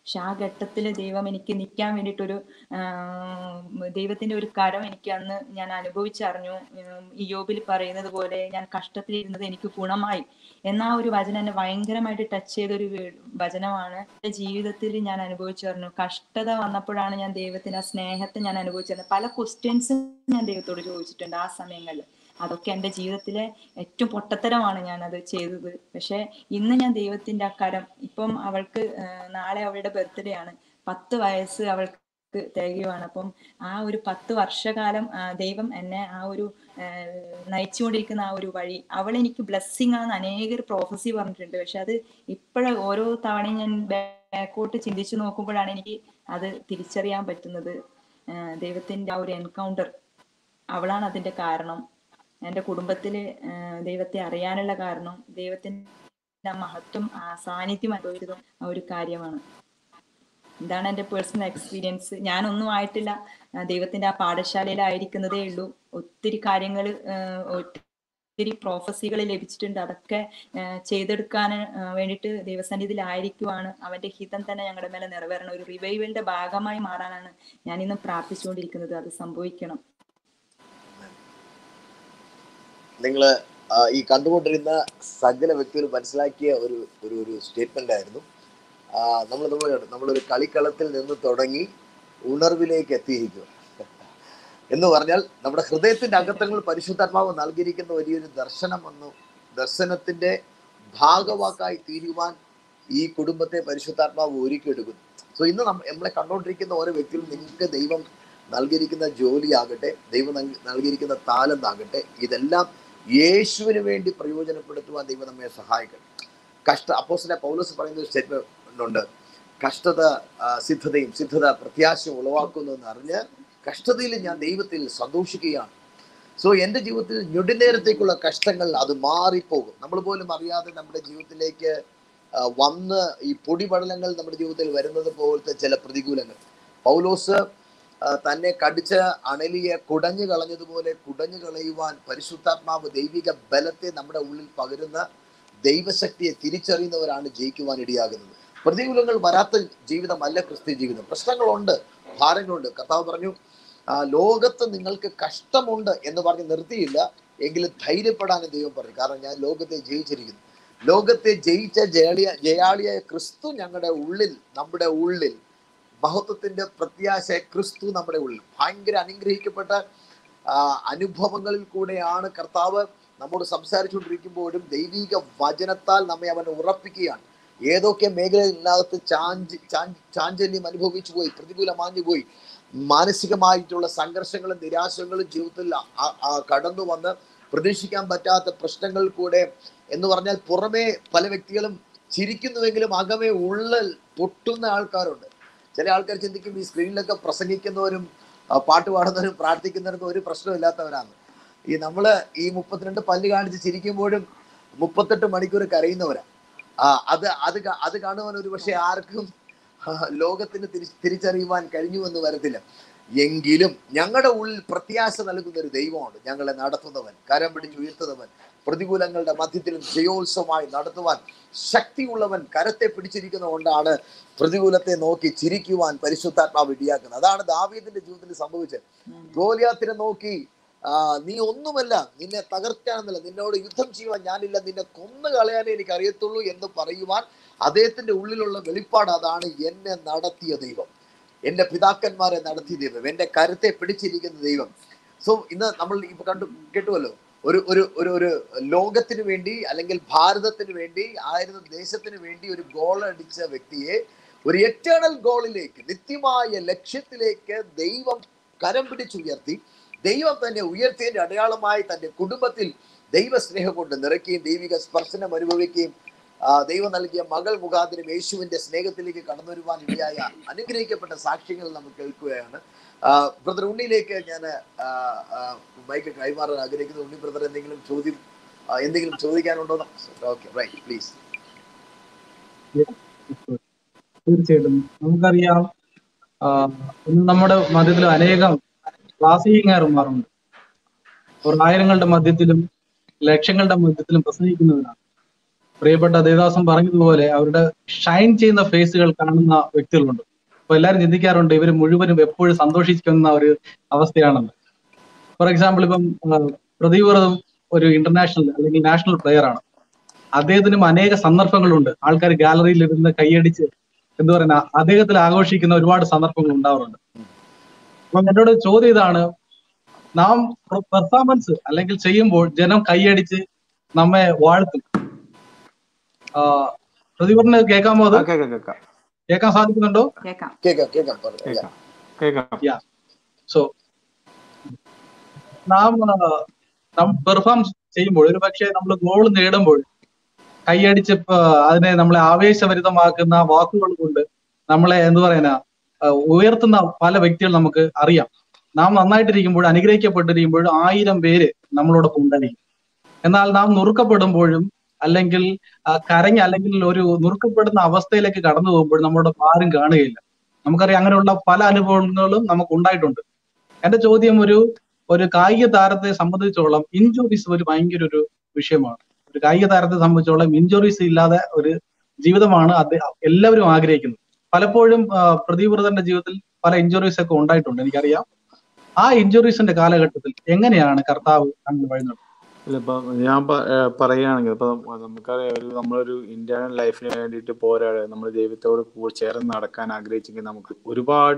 പക്ഷെ ആ ഘട്ടത്തിൽ ദൈവം എനിക്ക് നിൽക്കാൻ വേണ്ടിയിട്ടൊരു ആം, ദൈവത്തിന്റെ ഒരു കരം എനിക്ക് അന്ന് ഞാൻ അനുഭവിച്ചറിഞ്ഞു ഉം, ഈ യോബിൽ പറയുന്നത് പോലെ ഞാൻ കഷ്ടത്തിലിരുന്നത് എനിക്ക് ഗുണമായി എന്നാ ഒരു വചനം എന്നെ ഭയങ്കരമായിട്ട് ടച്ച് ചെയ്തൊരു വേ- വചനമാണ് എന്റെ ജീവിതത്തിൽ ഞാൻ അനുഭവിച്ചറിഞ്ഞു കഷ്ടത വന്നപ്പോഴാണ് ഞാൻ ദൈവത്തിന്റെ ആ സ്നേഹത്തെ ഞാൻ അനുഭവിച്ചറിഞ്ഞത് പല ക്വസ്റ്റ്യൻസും ഞാൻ ദൈവത്തോട് ചോദിച്ചിട്ടുണ്ട് ആ സമയങ്ങളിൽ അതൊക്കെ എൻ്റെ ജീവിതത്തിലെ ഏറ്റവും പൊട്ടത്തരമാണ് ഞാൻ അത് ചെയ്തത് പക്ഷെ ഇന്ന് ഞാൻ ദൈവത്തിന്റെ ആ കരം ഇപ്പം അവൾക്ക് ആ, നാളെ അവളുടെ ബർത്ത്ഡേ ആണ് പത്ത് വയസ്സ് അവൾക്ക് തികയുവാണ് അപ്പം ആ ഒരു പത്ത് വർഷകാലം ആ, ദൈവം എന്നെ ആ ഒരു ആ, നയിച്ചുകൊണ്ടിരിക്കുന്ന ആ ഒരു വഴി അവൾ എനിക്ക് ബ്ലെസ്സിങ് ആണെന്ന് അനേകർ പ്രോഫസി പറഞ്ഞിട്ടുണ്ട് പക്ഷെ അത് ഇപ്പോഴ ഓരോ തവണയും ഞാൻ ബാക്കോട്ട് ചിന്തിച്ചു നോക്കുമ്പോഴാണ് എനിക്ക് അത് തിരിച്ചറിയാൻ പറ്റുന്നത് ആ, ദൈവത്തിന്റെ ആ ഒരു എൻകൗണ്ടർ അവളാണ് അതിന്റെ കാരണം എൻ്റെ കുടുംബത്തില് ആ, ദൈവത്തെ അറിയാനുള്ള കാരണം ദൈവത്തിന്റെ ആ മഹത്വം ആ സാന്നിധ്യം അനുഭവിച്ചതും ആ ഒരു കാര്യമാണ് ഇതാണ് എൻ്റെ പേഴ്സണൽ എക്സ്പീരിയൻസ് ഞാനൊന്നും ആയിട്ടില്ല ആ, ദൈവത്തിന്റെ ആ പാഠശാലയിലായിരിക്കുന്നതേ ഉള്ളൂ ഒത്തിരി കാര്യങ്ങൾ ഒത്തിരി പ്രോഫസികൾ ലഭിച്ചിട്ടുണ്ട് അതൊക്കെ ആ, ചെയ്തെടുക്കാൻ ആ, വേണ്ടിയിട്ട് ദൈവസന്നിധിയിലായിരിക്കുവാണ് അവന്റെ ഹിതം തന്നെ ഞങ്ങളുടെ മേലെ നിറവേറണം ഒരു റിവൈവലിന്റെ ഭാഗമായി മാറാനാണ് ഞാൻ ഇന്ന് പ്രാർത്ഥിച്ചുകൊണ്ടിരിക്കുന്നത് അത് സംഭവിക്കണം നിങ്ങൾ ഈ കണ്ടുകൊണ്ടിരുന്ന സകല വ്യക്തികൾ മനസ്സിലാക്കിയ ഒരു ഒരു ഒരു സ്റ്റേറ്റ്മെന്റ് ആയിരുന്നു നമ്മൾ നമ്മൾ നമ്മളൊരു കളിക്കളത്തിൽ നിന്ന് തുടങ്ങി ഉണർവിലേക്ക് എത്തിയിരിക്കുക എന്ന് പറഞ്ഞാൽ നമ്മുടെ ഹൃദയത്തിന്റെ അകത്തങ്ങൾ പരിശുദ്ധാത്മാവ് നൽകിയിരിക്കുന്ന വലിയൊരു ദർശനം വന്നു ദർശനത്തിന്റെ ഭാഗവാക്കായി തീരുവാൻ ഈ കുടുംബത്തെ പരിശുദ്ധാത്മാവ് ഒരുക്കിയെടുക്കുന്നു സോ ഇന്ന് നമ്മ നമ്മളെ കണ്ടുകൊണ്ടിരിക്കുന്ന ഓരോ വ്യക്തികളും നിങ്ങൾക്ക് ദൈവം നൽകിയിരിക്കുന്ന ജോലിയാകട്ടെ ദൈവം നൽ- നൽകിയിരിക്കുന്ന താലന്താകട്ടെ ഇതെല്ലാം യേശുവിന് വേണ്ടി പ്രയോജനപ്പെടുത്തുവാൻ ദൈവം നമ്മെ സഹായിക്കണം കഷ്ട അപ്പോസിലെ പൗലോസ് പറയുന്ന ഒരു സ്റ്റേറ്റ്മെന്റ് ഉണ്ട് കഷ്ടത ആ, സിദ്ധതയും സിദ്ധത പ്രത്യാശയും ഉളവാക്കുന്നു എന്ന് അറിഞ്ഞ് കഷ്ടതയിൽ ഞാൻ ദൈവത്തിൽ സന്തോഷിക്കുകയാണ് സോ എൻ്റെ ജീവിതത്തിൽ ഞൊടിനേരത്തേക്കുള്ള കഷ്ടങ്ങൾ അത് മാറിപ്പോകും നമ്മൾ പോലും അറിയാതെ നമ്മുടെ ജീവിതത്തിലേക്ക് ആ, വന്ന് ഈ പൊടിപടലങ്ങൾ നമ്മുടെ ജീവിതത്തിൽ വരുന്നത് പോലത്തെ ചില പ്രതികൂലങ്ങൾ പൗലോസ് ആ, തന്നെ കടിച്ച അണലിയെ കുടഞ്ഞു കളഞ്ഞതുപോലെ കുടഞ്ഞു കളയുവാൻ പരിശുദ്ധാത്മാവ് ദൈവിക ബലത്തെ നമ്മുടെ ഉള്ളിൽ പകരുന്ന ദൈവശക്തിയെ തിരിച്ചറിയുന്നവരാണ് ജയിക്കുവാൻ ഇടയാകുന്നത് പ്രതികൂലങ്ങൾ വരാത്ത ജീവിതമല്ല ക്രിസ്ത്യ ജീവിതം പ്രശ്നങ്ങളുണ്ട് ഭാരങ്ങളുണ്ട് കർത്താവ് പറഞ്ഞു ആ, ലോകത്ത് നിങ്ങൾക്ക് കഷ്ടമുണ്ട് എന്ന് പറഞ്ഞ് നിർത്തിയില്ല എങ്കിലും ധൈര്യപ്പെടാനും ദൈവം പറഞ്ഞു കാരണം ഞാൻ ലോകത്തെ ജയിച്ചിരിക്കുന്നു ലോകത്തെ ജയിച്ച ജയാളിയ ജയാളിയായ ക്രിസ്തു ഞങ്ങളുടെ ഉള്ളിൽ നമ്മുടെ ഉള്ളിൽ മഹത്വത്തിന്റെ പ്രത്യാശ ക്രിസ്തു നമ്മുടെ ഉള്ളിൽ ഭയങ്കര അനുഗ്രഹിക്കപ്പെട്ട ആ, അനുഭവങ്ങളിൽ കൂടെയാണ് കർത്താവ് നമ്മോട് സംസാരിച്ചുകൊണ്ടിരിക്കുമ്പോഴും ദൈവിക വചനത്താൽ നമ്മെ അവൻ ഉറപ്പിക്കുകയാണ് ഏതൊക്കെ മേഖലകളിനകത്ത് ചാഞ്ച് ചാഞ്ച് ചാഞ്ചല്യം അനുഭവിച്ചു പോയി പ്രതികൂലം മാഞ്ഞു പോയി മാനസികമായിട്ടുള്ള സംഘർഷങ്ങളും നിരാശകളും ജീവിതത്തിൽ ആ- ആ കടന്നു വന്ന് പ്രതീക്ഷിക്കാൻ പറ്റാത്ത പ്രശ്നങ്ങൾ കൂടെ എന്ന് പറഞ്ഞാൽ പുറമേ പല വ്യക്തികളും ചിരിക്കുന്നുവെങ്കിലും അകമേ ഉള്ളിൽ പൊട്ടുന്ന ആൾക്കാരുണ്ട് ചില ആൾക്കാർ ചിന്തിക്കും ഈ സ്ക്രീനിലൊക്കെ പ്രസംഗിക്കുന്നവരും ആ, പാട്ട് പാടുന്നവരും പ്രാർത്ഥിക്കുന്നവരും ഒരു പ്രശ്നമില്ലാത്തവരാണ് ഈ നമ്മള് ഈ മുപ്പത്തിരണ്ട് പല്ല് കാണിച്ച് ചിരിക്കുമ്പോഴും മുപ്പത്തെട്ട് മണിക്കൂർ കരയുന്നവരാ ആ അത് അത് കാ- അത് കാണുവാൻ ഒരു പക്ഷെ ആർക്കും ആ, ലോകത്തിന് തിരി തിരിച്ചറിയുവാൻ കഴിഞ്ഞു എന്ന് വരത്തില്ല എങ്കിലും ഞങ്ങളുടെ ഉള്ളിൽ പ്രത്യാശ നൽകുന്ന ഒരു ദൈവമുണ്ട് ഞങ്ങളെ നടത്തുന്നവൻ കരം പിടിച്ച് ഉയർത്തുന്നവൻ പ്രതികൂലങ്ങളുടെ മധ്യത്തിലും ജയോത്സവമായി നടത്തുവാൻ ശക്തിയുള്ളവൻ കരത്തെ പിടിച്ചിരിക്കുന്നത് കൊണ്ടാണ് പ്രതികൂലത്തെ നോക്കി ചിരിക്കുവാൻ പരിശുദ്ധാത്മാവ് ഇടിയാക്കുന്നത് അതാണ് ദാവീദിന്റെ ജീവിതത്തിൽ സംഭവിച്ചത് ഗോലിയാത്തിനെ നോക്കി ആ, നീ ഒന്നുമല്ല നിന്നെ തകർക്കാനെന്നല്ല നിന്നോട് യുദ്ധം ചെയ്യുവാൻ ഞാനില്ല നിന്നെ കൊന്നു കളയാനേ എനിക്ക് അറിയത്തുള്ളൂ എന്ന് പറയുവാൻ അദ്ദേഹത്തിന്റെ ഉള്ളിലുള്ള വെളിപ്പാട് അതാണ് എന്നെ നടത്തിയ ദൈവം എന്റെ പിതാക്കന്മാരെ നടത്തിയ ദൈവം എന്റെ കരുത്തെ പിടിച്ചിരിക്കുന്ന ദൈവം സോ ഇന്ന് നമ്മൾ ഇപ്പൊ കണ്ടു കേട്ടുവല്ലോ ഒരു ഒരു ഒരു ഒരു ലോകത്തിന് വേണ്ടി അല്ലെങ്കിൽ ഭാരതത്തിന് വേണ്ടി ആയിരുന്ന ദേശത്തിന് വേണ്ടി ഒരു ഗോൾ അടിച്ച വ്യക്തിയെ ഒരു എറ്റേണൽ ഗോളിലേക്ക് നിത്യമായ ലക്ഷ്യത്തിലേക്ക് ദൈവം കരം പിടിച്ചുയർത്തി ദൈവം തന്നെ ഉയർത്തിയതിന്റെ അടയാളമായി തന്റെ കുടുംബത്തിൽ ദൈവസ്നേഹം കൊണ്ട് നിറയ്ക്കുകയും ദൈവിക സ്പർശനം അനുഭവിക്കുകയും ആ, ദൈവം നൽകിയ മകൾ മുഖാന്തരം യേശുവിന്റെ സ്നേഹത്തിലേക്ക് കടന്നു വരുവാൻ ഇടയായ അനുഗ്രഹിക്കപ്പെട്ട സാക്ഷ്യങ്ങൾ നമ്മൾ കേൾക്കുകയാണ് ബ്രദർ ഉണ്ണിയിലേക്ക് ഞാൻ ബൈക്ക് കൈമാറാൻ ആഗ്രഹിക്കുന്നു ഉണ്ണി ബ്രദർ എന്തെങ്കിലും ചോദ്യം ആ, എന്തെങ്കിലും ചോദിക്കാനുണ്ടോ ഓക്കെ റൈറ്റ് പ്ലീസ് തീർച്ചയായിട്ടും നമുക്കറിയാം ആ, ഇന്ന് നമ്മുടെ മധ്യത്തിൽ അനേകം ക്ലാസികന്മാരുണ്ട് അവർ ആയിരങ്ങളുടെ മധ്യത്തിലും ലക്ഷങ്ങളുടെ മധ്യത്തിലും പ്രസംഗിക്കുന്നവരാണ് പ്രിയപ്പെട്ട ദേവദാസം പറഞ്ഞതുപോലെ അവരുടെ ഷൈൻ ചെയ്യുന്ന ഫേസുകൾ കാണുന്ന വ്യക്തികളുണ്ട് അപ്പൊ എല്ലാവരും ചിന്തിക്കാറുണ്ട് ഇവർ മുഴുവനും എപ്പോഴും സന്തോഷിക്കുന്ന ഒരു അവസ്ഥയാണെന്ന് ഫോർ എക്സാമ്പിൾ ഇപ്പം ആ, പ്രദീപ് വ്രതം ഒരു ഇന്റർനാഷണൽ അല്ലെങ്കിൽ നാഷണൽ പ്ലെയർ ആണ് അദ്ദേഹത്തിനും അനേക സന്ദർഭങ്ങളുണ്ട് ആൾക്കാർ ഗാലറിയിൽ ഇരുന്ന് കൈയടിച്ച് എന്താ പറയുക അദ്ദേഹത്തിൽ ആഘോഷിക്കുന്ന ഒരുപാട് സന്ദർഭങ്ങൾ ഉണ്ടാവാറുണ്ട് അപ്പൊ എന്നോട് ചോദ്യം ഇതാണ് നാം പെർഫോമൻസ് അല്ലെങ്കിൽ ചെയ്യുമ്പോൾ ജനം കൈയടിച്ച് നമ്മെ വാഴ്ത്തും ആ, പ്രതിഭറിന് കേൾക്കാമോ അത് ആ, കേക്കാം കേക്കാം കേൾക്കാൻ സാധിക്കുന്നുണ്ടോ കേക്കാം കേൾക്കാം കേൾക്കാം പറഞ്ഞു കേക്കാം കേക്കാം സോ നാം ആ, നാം പെർഫോം ചെയ്യുമ്പോൾ ഒരു പക്ഷേ നമ്മൾ ഗോൾ നേടുമ്പോൾ കൈയടിച്ച് ഇപ്പൊ അതിനെ നമ്മളെ ആവേശഭരിതമാക്കുന്ന വാക്കുകൾ കൊണ്ട് നമ്മളെ എന്ത് പറയാനാ ആ, ഉയർത്തുന്ന പല വ്യക്തികൾ നമുക്ക് അറിയാം നാം നന്നായിട്ടിരിക്കുമ്പോൾ അനുഗ്രഹിക്കപ്പെട്ടിരിക്കുമ്പോൾ ആയിരം പേര് നമ്മളോടൊപ്പം ഉണ്ടായിരിക്കും എന്നാൽ നാം നുറുക്കപ്പെടുമ്പോഴും അല്ലെങ്കിൽ ആ, കരഞ്ഞ് അല്ലെങ്കിൽ ഒരു നുറുക്കപ്പെടുന്ന അവസ്ഥയിലേക്ക് കടന്നു പോകുമ്പോൾ നമ്മളോടൊപ്പം ആരും കാണുകയില്ല നമുക്കറിയാം അങ്ങനെയുള്ള പല അനുഭവങ്ങളും നമുക്ക് ഉണ്ടായിട്ടുണ്ട് എന്റെ ചോദ്യം ഒരു ഒരു കായിക താരത്തെ സംബന്ധിച്ചോളം ഇഞ്ചുറീസ് ഒരു ഭയങ്കര ഒരു വിഷയമാണ് ഒരു കായിക താരത്തെ സംബന്ധിച്ചോളം ഇഞ്ചുറീസ് ഇല്ലാതെ ഒരു ജീവിതമാണ് അദ്ദേഹം എല്ലാവരും ആഗ്രഹിക്കുന്നത് പലപ്പോഴും ആ, പ്രദീപ് വ്രതന്റെ ജീവിതത്തിൽ പല ഇഞ്ചുറീസ് ഒക്കെ ഉണ്ടായിട്ടുണ്ട് എനിക്കറിയാം ആ ഇഞ്ചുറീസിന്റെ കാലഘട്ടത്തിൽ എങ്ങനെയാണ് കർത്താവ് അങ്ങനെ വഴി നടത്തുന്നത്? ഇല്ല ഇപ്പൊ ഞാൻ പ- ഏഹ് പറയുകയാണെങ്കിൽ ഇപ്പൊ നമുക്കറിയാം ഒരു നമ്മളൊരു ഇന്ത്യൻ ലൈഫിന് വേണ്ടിയിട്ട് പോരാടുക നമ്മൾ ദൈവത്തോട് കൂടെ ചേർന്ന് നടക്കാൻ ആഗ്രഹിച്ചെങ്കിൽ നമുക്ക് ഒരുപാട്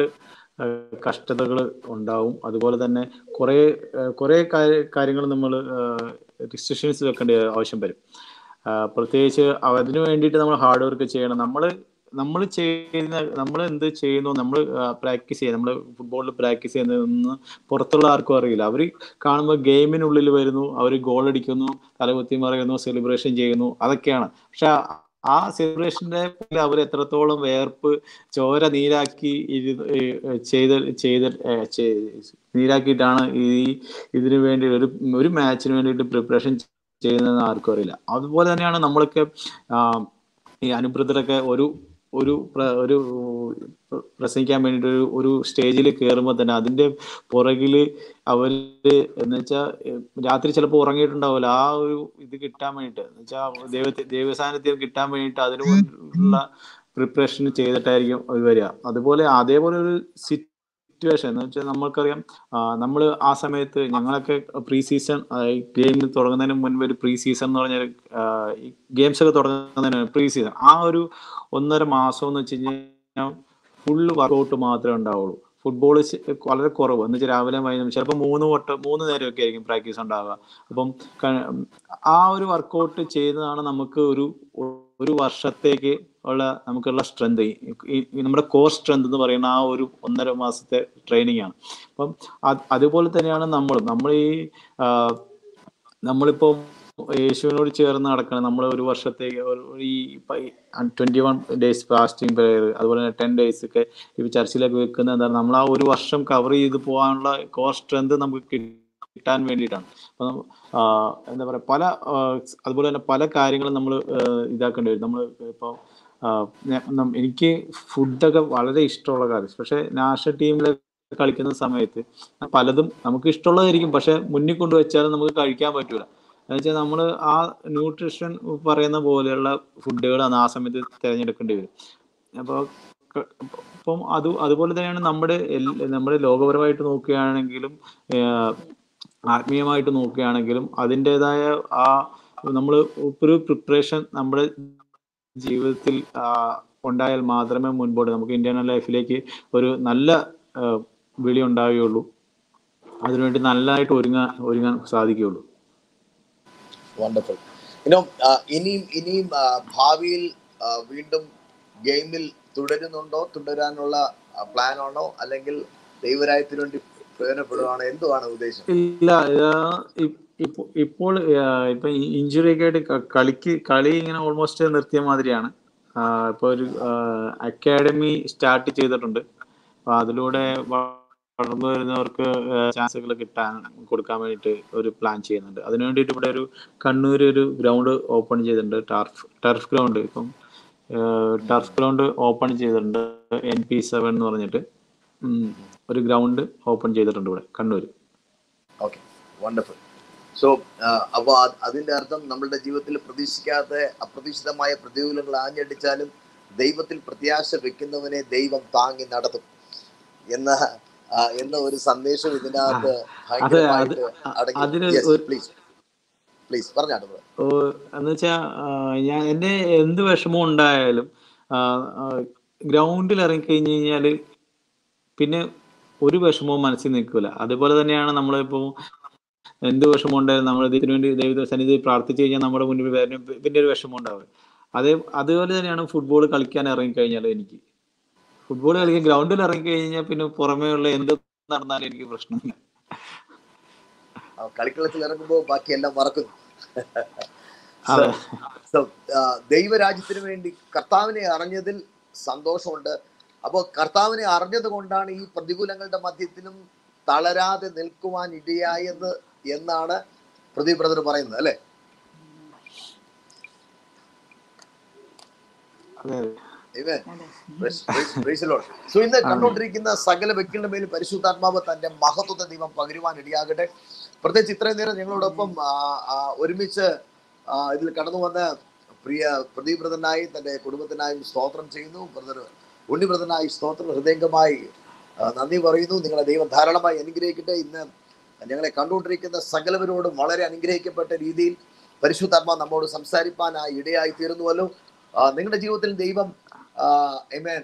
കഷ്ടതകൾ ഉണ്ടാവും അതുപോലെ തന്നെ കുറേ ഏഹ് കുറേ കാര്യങ്ങൾ നമ്മൾ റിസ്ട്രിക്ഷൻസ് വെക്കേണ്ട ആവശ്യം വരും ആഹ് പ്രത്യേകിച്ച് അതിനു വേണ്ടിയിട്ട് നമ്മൾ ഹാർഡ് വർക്ക് ചെയ്യണം നമ്മൾ നമ്മൾ ചെയ്യുന്ന നമ്മൾ എന്ത് ചെയ്യുന്നു നമ്മൾ പ്രാക്ടീസ് ചെയ്യുക നമ്മൾ ഫുട്ബോളിൽ പ്രാക്ടീസ് ചെയ്യുന്നതൊന്നും പുറത്തുള്ള ആർക്കും അറിയില്ല അവർ കാണുമ്പോൾ ഗെയിമിനുള്ളിൽ വരുന്നു അവർ ഗോൾ അടിക്കുന്നു തലകുത്തി മറിയുന്നു സെലിബ്രേഷൻ ചെയ്യുന്നു അതൊക്കെയാണ് പക്ഷെ ആ സെലിബ്രേഷന്റെ അവർ എത്രത്തോളം വേർപ്പ് ചോര നീരാക്കി ഇരു- ഏഹ് ചെയ്ത് ചെയ്ത് ഏഹ് ചെയ്- നീരാക്കിയിട്ടാണ് ഈ ഇതിനു വേണ്ടി ഒരു ഒരു മാച്ചിന് വേണ്ടിയിട്ട് പ്രിപ്പറേഷൻ ചെയ്യുന്നതെന്ന് ആർക്കും അറിയില്ല അതുപോലെ തന്നെയാണ് നമ്മളൊക്കെ ആ, ഈ അനുബ്രതരൊക്കെ ഒരു ഒരു പ്ര- ഒരു പ്രസംഗിക്കാൻ വേണ്ടിയിട്ട് ഒരു ഒരു സ്റ്റേജിൽ കയറുമ്പോൾ തന്നെ അതിന്റെ പുറകില് അവര് എന്ന് വെച്ചാൽ രാത്രി ചിലപ്പോൾ ഉറങ്ങിയിട്ടുണ്ടാവില്ല ആ ഒരു ഇത് കിട്ടാൻ വേണ്ടിയിട്ട് എന്ന് വെച്ചാൽ ദൈവത്തെ ദൈവസാന്നിധ്യം കിട്ടാൻ വേണ്ടിയിട്ട് അതിനുള്ള പ്രിപ്പറേഷൻ ചെയ്തിട്ടായിരിക്കും അവർ വരിക അതുപോലെ അതേപോലെ ഒരു സിറ്റുവേഷൻ എന്ന് വെച്ചാൽ നമ്മൾക്കറിയാം നമ്മൾ ആ സമയത്ത് ഞങ്ങളൊക്കെ പ്രീ സീസൺ ഗെയിം തുടങ്ങുന്നതിന് മുൻപ് ഒരു പ്രീ സീസൺ എന്ന് പറഞ്ഞാൽ ഈ ഗെയിംസ് ഒക്കെ തുടങ്ങുന്നതിന് പ്രീ സീസൺ ആ ഒരു ഒന്നര മാസം എന്ന് വെച്ച് കഴിഞ്ഞാൽ ഫുള്ള് വർക്കൗട്ട് മാത്രമേ ഉണ്ടാവുള്ളൂ ഫുട്ബോൾ വളരെ കുറവ് എന്ന് വെച്ചാൽ രാവിലെ വൈകുന്നേരം ചിലപ്പോൾ മൂന്ന് വട്ടം മൂന്ന് നേരമൊക്കെ ആയിരിക്കും പ്രാക്ടീസ് ഉണ്ടാവുക അപ്പം ക- ആ ഒരു വർക്കൗട്ട് ചെയ്യുന്നതാണ് നമുക്ക് ഒരു ഒരു വർഷത്തേക്ക് ഉള്ള നമുക്കുള്ള സ്ട്രെങ്ത് നമ്മുടെ കോർ സ്ട്രെങ്ത് എന്ന് പറയുന്ന ആ ഒരു ഒന്നര മാസത്തെ ട്രെയിനിങ് ആണ് അപ്പം അത് അതുപോലെ തന്നെയാണ് നമ്മൾ നമ്മൾ ഈ ആ, നമ്മളിപ്പം യേശുവിനോട് ചേർന്ന് നടക്കണം നമ്മൾ ഒരു വർഷത്തേക്ക് ഒരു- ഈ twenty one days fasting prayer അതുപോലെ തന്നെ ടെൻ ഡേയ്സ് ഒക്കെ ഇപ്പൊ ചർച്ചിലൊക്കെ വെക്കുന്ന എന്താണ് നമ്മൾ ആ ഒരു വർഷം കവർ ചെയ്ത് പോകാനുള്ള കോർ സ്ട്രെങ്ത് നമുക്ക് കി- കിട്ടാൻ വേണ്ടിയിട്ടാണ് അപ്പൊ നമ്മ- ആ, എന്താ പറയാ പല ആ, അതുപോലെ തന്നെ പല കാര്യങ്ങളും നമ്മൾ ഇതാക്കേണ്ടി വരും നമ്മൾ ഇപ്പോൾ എനിക്ക് ഫുഡൊക്കെ വളരെ ഇഷ്ടമുള്ള കാര്യം പക്ഷെ നാഷണൽ ടീമിൽ കളിക്കുന്ന സമയത്ത് പലതും നമുക്ക് ഇഷ്ടമുള്ളതായിരിക്കും പക്ഷെ മുന്നിൽ കൊണ്ടുവച്ചാലും നമുക്ക് കഴിക്കാൻ പറ്റൂല എന്നുവെച്ചാൽ നമ്മൾ ആ ന്യൂട്രീഷൻ പറയുന്ന പോലെയുള്ള ഫുഡുകളാണ് ആ സമയത്ത് തിരഞ്ഞെടുക്കേണ്ടി വരും അപ്പോൾ അപ്പം അത് അതുപോലെ തന്നെയാണ് നമ്മുടെ എൽ- നമ്മുടെ ലോകപരമായിട്ട് നോക്കുകയാണെങ്കിലും ഏഹ്, ആത്മീയമായിട്ട് നോക്കുകയാണെങ്കിലും അതിൻ്റെതായ ആ നമ്മൾ ഒരു പ്രിപ്പറേഷൻ നമ്മുടെ ജീവിതത്തിൽ ആ, ഉണ്ടായാൽ മാത്രമേ മുൻപോട്ട് നമുക്ക് ഇന്ത്യൻ ലൈഫിലേക്ക് ഒരു നല്ല ആ, വിളി ഉണ്ടാവുകയുള്ളൂ അതിനുവേണ്ടി നല്ലതായിട്ട് ഒരുങ്ങാൻ ഒരുങ്ങാൻ സാധിക്കുകയുള്ളൂ വണ്ടർഫുൾ ഇനോ ഇനിയും ഇനിയും ആ, ഭാവിയിൽ ആ, വീണ്ടും ഗെയിമിൽ തുടരുന്നുണ്ടോ തുടരാനുള്ള പ്ലാൻ ആണോ അല്ലെങ്കിൽ ദൈവരായത്തിന് വേണ്ടി പ്രയോജനപ്പെടുകയാണോ എന്തുവാണ് ഉദ്ദേശം ഇല്ല ഇതാ ഇ- ഇപ്പോ- ഇപ്പോൾ ആ, ഇപ്പൊ ഇഞ്ചുറി ഒക്കെ ആയിട്ട് ക- കളിക്ക് കളി ഇങ്ങനെ ഓൾമോസ്റ്റ് നിർത്തിയ മാതിരിയാണ് ആ, ഇപ്പൊ ഒരു അക്കാഡമി സ്റ്റാർട്ട് ചെയ്തിട്ടുണ്ട് അപ്പൊ അതിലൂടെ വ- വളർന്നു വരുന്നവർക്ക് ചാൻസുകൾ കിട്ടാൻ കൊടുക്കാൻ വേണ്ടിയിട്ട് ഒരു പ്ലാൻ ചെയ്യുന്നുണ്ട് അതിനു വേണ്ടിയിട്ട് ഇവിടെ ഒരു കണ്ണൂർ ഒരു ഗ്രൗണ്ട് ഓപ്പൺ ചെയ്തിട്ടുണ്ട് ടർഫ് ടർഫ് ഗ്രൗണ്ട് ഇപ്പം ടർഫ് ഗ്രൗണ്ട് ഓപ്പൺ ചെയ്തിട്ടുണ്ട് എൻ പി സെവൻ എന്ന് പറഞ്ഞിട്ട് ഉം, ഒരു ഗ്രൗണ്ട് ഓപ്പൺ ചെയ്തിട്ടുണ്ട് ഇവിടെ കണ്ണൂർ ഓക്കെ വണ്ടർഫുൾ സോ അപ്പൊ അത് അതിന്റെ അർത്ഥം നമ്മളുടെ ജീവിതത്തിൽ പ്രതീക്ഷിക്കാത്ത അപ്രതീക്ഷിതമായ പ്രതികൂലങ്ങൾ ആഞ്ഞടിച്ചാലും ദൈവത്തിൽ പ്രത്യാശ വെക്കുന്നവനെ ദൈവം താങ്ങി നടത്തും എന്ന ആ, എന്ന ഒരു സന്ദേശം ഇതിനകത്ത് ഭയങ്കരമായിട്ട് അതിന് അടങ്ങി ഒരു- പ്ലീസ് പ്ലീസ് പറഞ്ഞാട്ട് ബ്രോ ഓ, എന്ന് വെച്ചാ ആ, ഞാൻ എന്റെ എന്ത് വിഷമം ഉണ്ടായാലും ഗ്രൗണ്ടിൽ ഇറങ്ങിക്കഴിഞ്ഞ് കഴിഞ്ഞാല് പിന്നെ ഒരു വിഷമവും മനസ്സിൽ നിൽക്കില്ല അതുപോലെ തന്നെയാണ് നമ്മളിപ്പോ എന്ത് വിഷമം ഉണ്ടായാലും നമ്മൾ ഇതിനു വേണ്ടി ദൈവ സന്നിധി പ്രാർത്ഥിച്ചു കഴിഞ്ഞാൽ നമ്മുടെ മുന്നിൽ വേറെ പിന്നെ ഒരു വിഷമം ഉണ്ടാവും അതേ അതുപോലെ തന്നെയാണ് ഫുട്ബോൾ കളിക്കാൻ ഇറങ്ങിക്കഴിഞ്ഞാൽ എനിക്ക് ഫുട്ബോൾ കളിക്കാൻ ഗ്രൗണ്ടിൽ ഇറങ്ങിക്കഴിഞ്ഞാൽ പിന്നെ പുറമേ ഉള്ള എന്ത് നടന്നാലും എനിക്ക് പ്രശ്നമില്ല ആ, കളിക്കളത്തിൽ ഇറങ്ങുമ്പോൾ ബാക്കിയെല്ലാം മറക്കുന്നു അതെ So, ആ, ദൈവരാജ്യത്തിന് വേണ്ടി കർത്താവിനെ അറിഞ്ഞതിൽ സന്തോഷമുണ്ട് അപ്പോൾ കർത്താവിനെ അറിഞ്ഞത് കൊണ്ടാണ് ഈ പ്രതികൂലങ്ങളുടെ മധ്യത്തിലും തളരാതെ നിൽക്കുവാൻ ഇടയായത് എന്നാണ് പ്രദീപ് ബ്രദർ പറയുന്നത് അല്ലെ അതെ Amen. അതെ Praise- praise- praise the Lord. So, ഇന്ന് കണ്ടുകൊണ്ടിരിക്കുന്ന സകല വ്യക്തികളുടെ മേലും പരിശുദ്ധാത്മാവ് തന്റെ മഹത്വത്തെ ദൈവം പകരുവാൻ ഇടയാകട്ടെ പ്രത്യേകിച്ച് ഇത്രയും നേരം ഞങ്ങളോടൊപ്പം ആ, ആ, ഒരുമിച്ച് ആ, ഇതിൽ കടന്നു വന്ന പ്രിയ പ്രദീപ് ബ്രദറിനായി തന്റെ കുടുംബത്തിനായും സ്തോത്രം ചെയ്യുന്നു ബ്രദർ ഉണ്ണി ബ്രദറിനായി സ്തോത്രം ഹൃദയംഗമായി ആ, നന്ദി പറയുന്നു നിങ്ങളെ ദൈവം ധാരാളമായി അനുഗ്രഹിക്കട്ടെ ഇന്ന് ഞങ്ങളെ കണ്ടുകൊണ്ടിരിക്കുന്ന സകലവരോടും വളരെ അനുഗ്രഹിക്കപ്പെട്ട രീതിയിൽ പരിശുദ്ധാത്മാ നമ്മോട് സംസാരിപ്പാനായി ഇടയായി തീർന്നുവല്ലോ ആ, നിങ്ങളുടെ ജീവിതത്തിൽ ദൈവം എമേൻ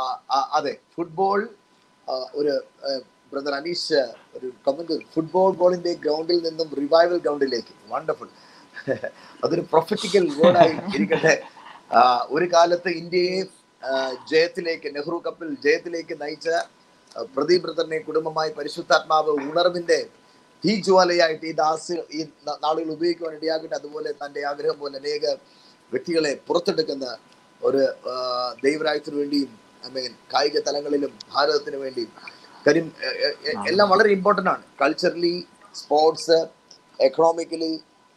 അതെ ഫുട്ബോൾ ആ, ഒരു ബ്രദർ അനീഷ് ഒരു കമന്റ് ഫുട്ബോൾ ബോളിന്റെ ഗ്രൗണ്ടിൽ നിന്നും റിവൈവൽ ഗ്രൗണ്ടിലേക്ക് വണ്ടർഫുൾ അതൊരു പ്രൊഫറ്റിക്കൽ വേർഡായി ഇരിക്കട്ടെ ആ, ഒരു കാലത്ത് ഇന്ത്യയെ ആ, ജയത്തിലേക്ക് നെഹ്റു കപ്പിൽ ജയത്തിലേക്ക് നയിച്ച ആ, പ്രദീപ് ബ്രദറിനെ കുടുംബമായി പരിശുദ്ധാത്മാവ് ഉണർവിന്റെ തീ ജ്വാലയായിട്ട് ഈ ദാസ് ഈ ന- നാളുകൾ ഉപയോഗിക്കുവാൻ ഇടയാകട്ടെ അതുപോലെ തന്റെ ആഗ്രഹം പോലെ അനേക വ്യക്തികളെ പുറത്തെടുക്കുന്ന ഒരു ആ, ദൈവരാജ്യത്തിന് വേണ്ടിയും ഐ മീൻ കായിക തലങ്ങളിലും ഭാരതത്തിന് വേണ്ടിയും കാര്യം എ- എ- എ- എല്ലാം വളരെ ഇമ്പോർട്ടൻ്റ് ആണ് culturally sports economically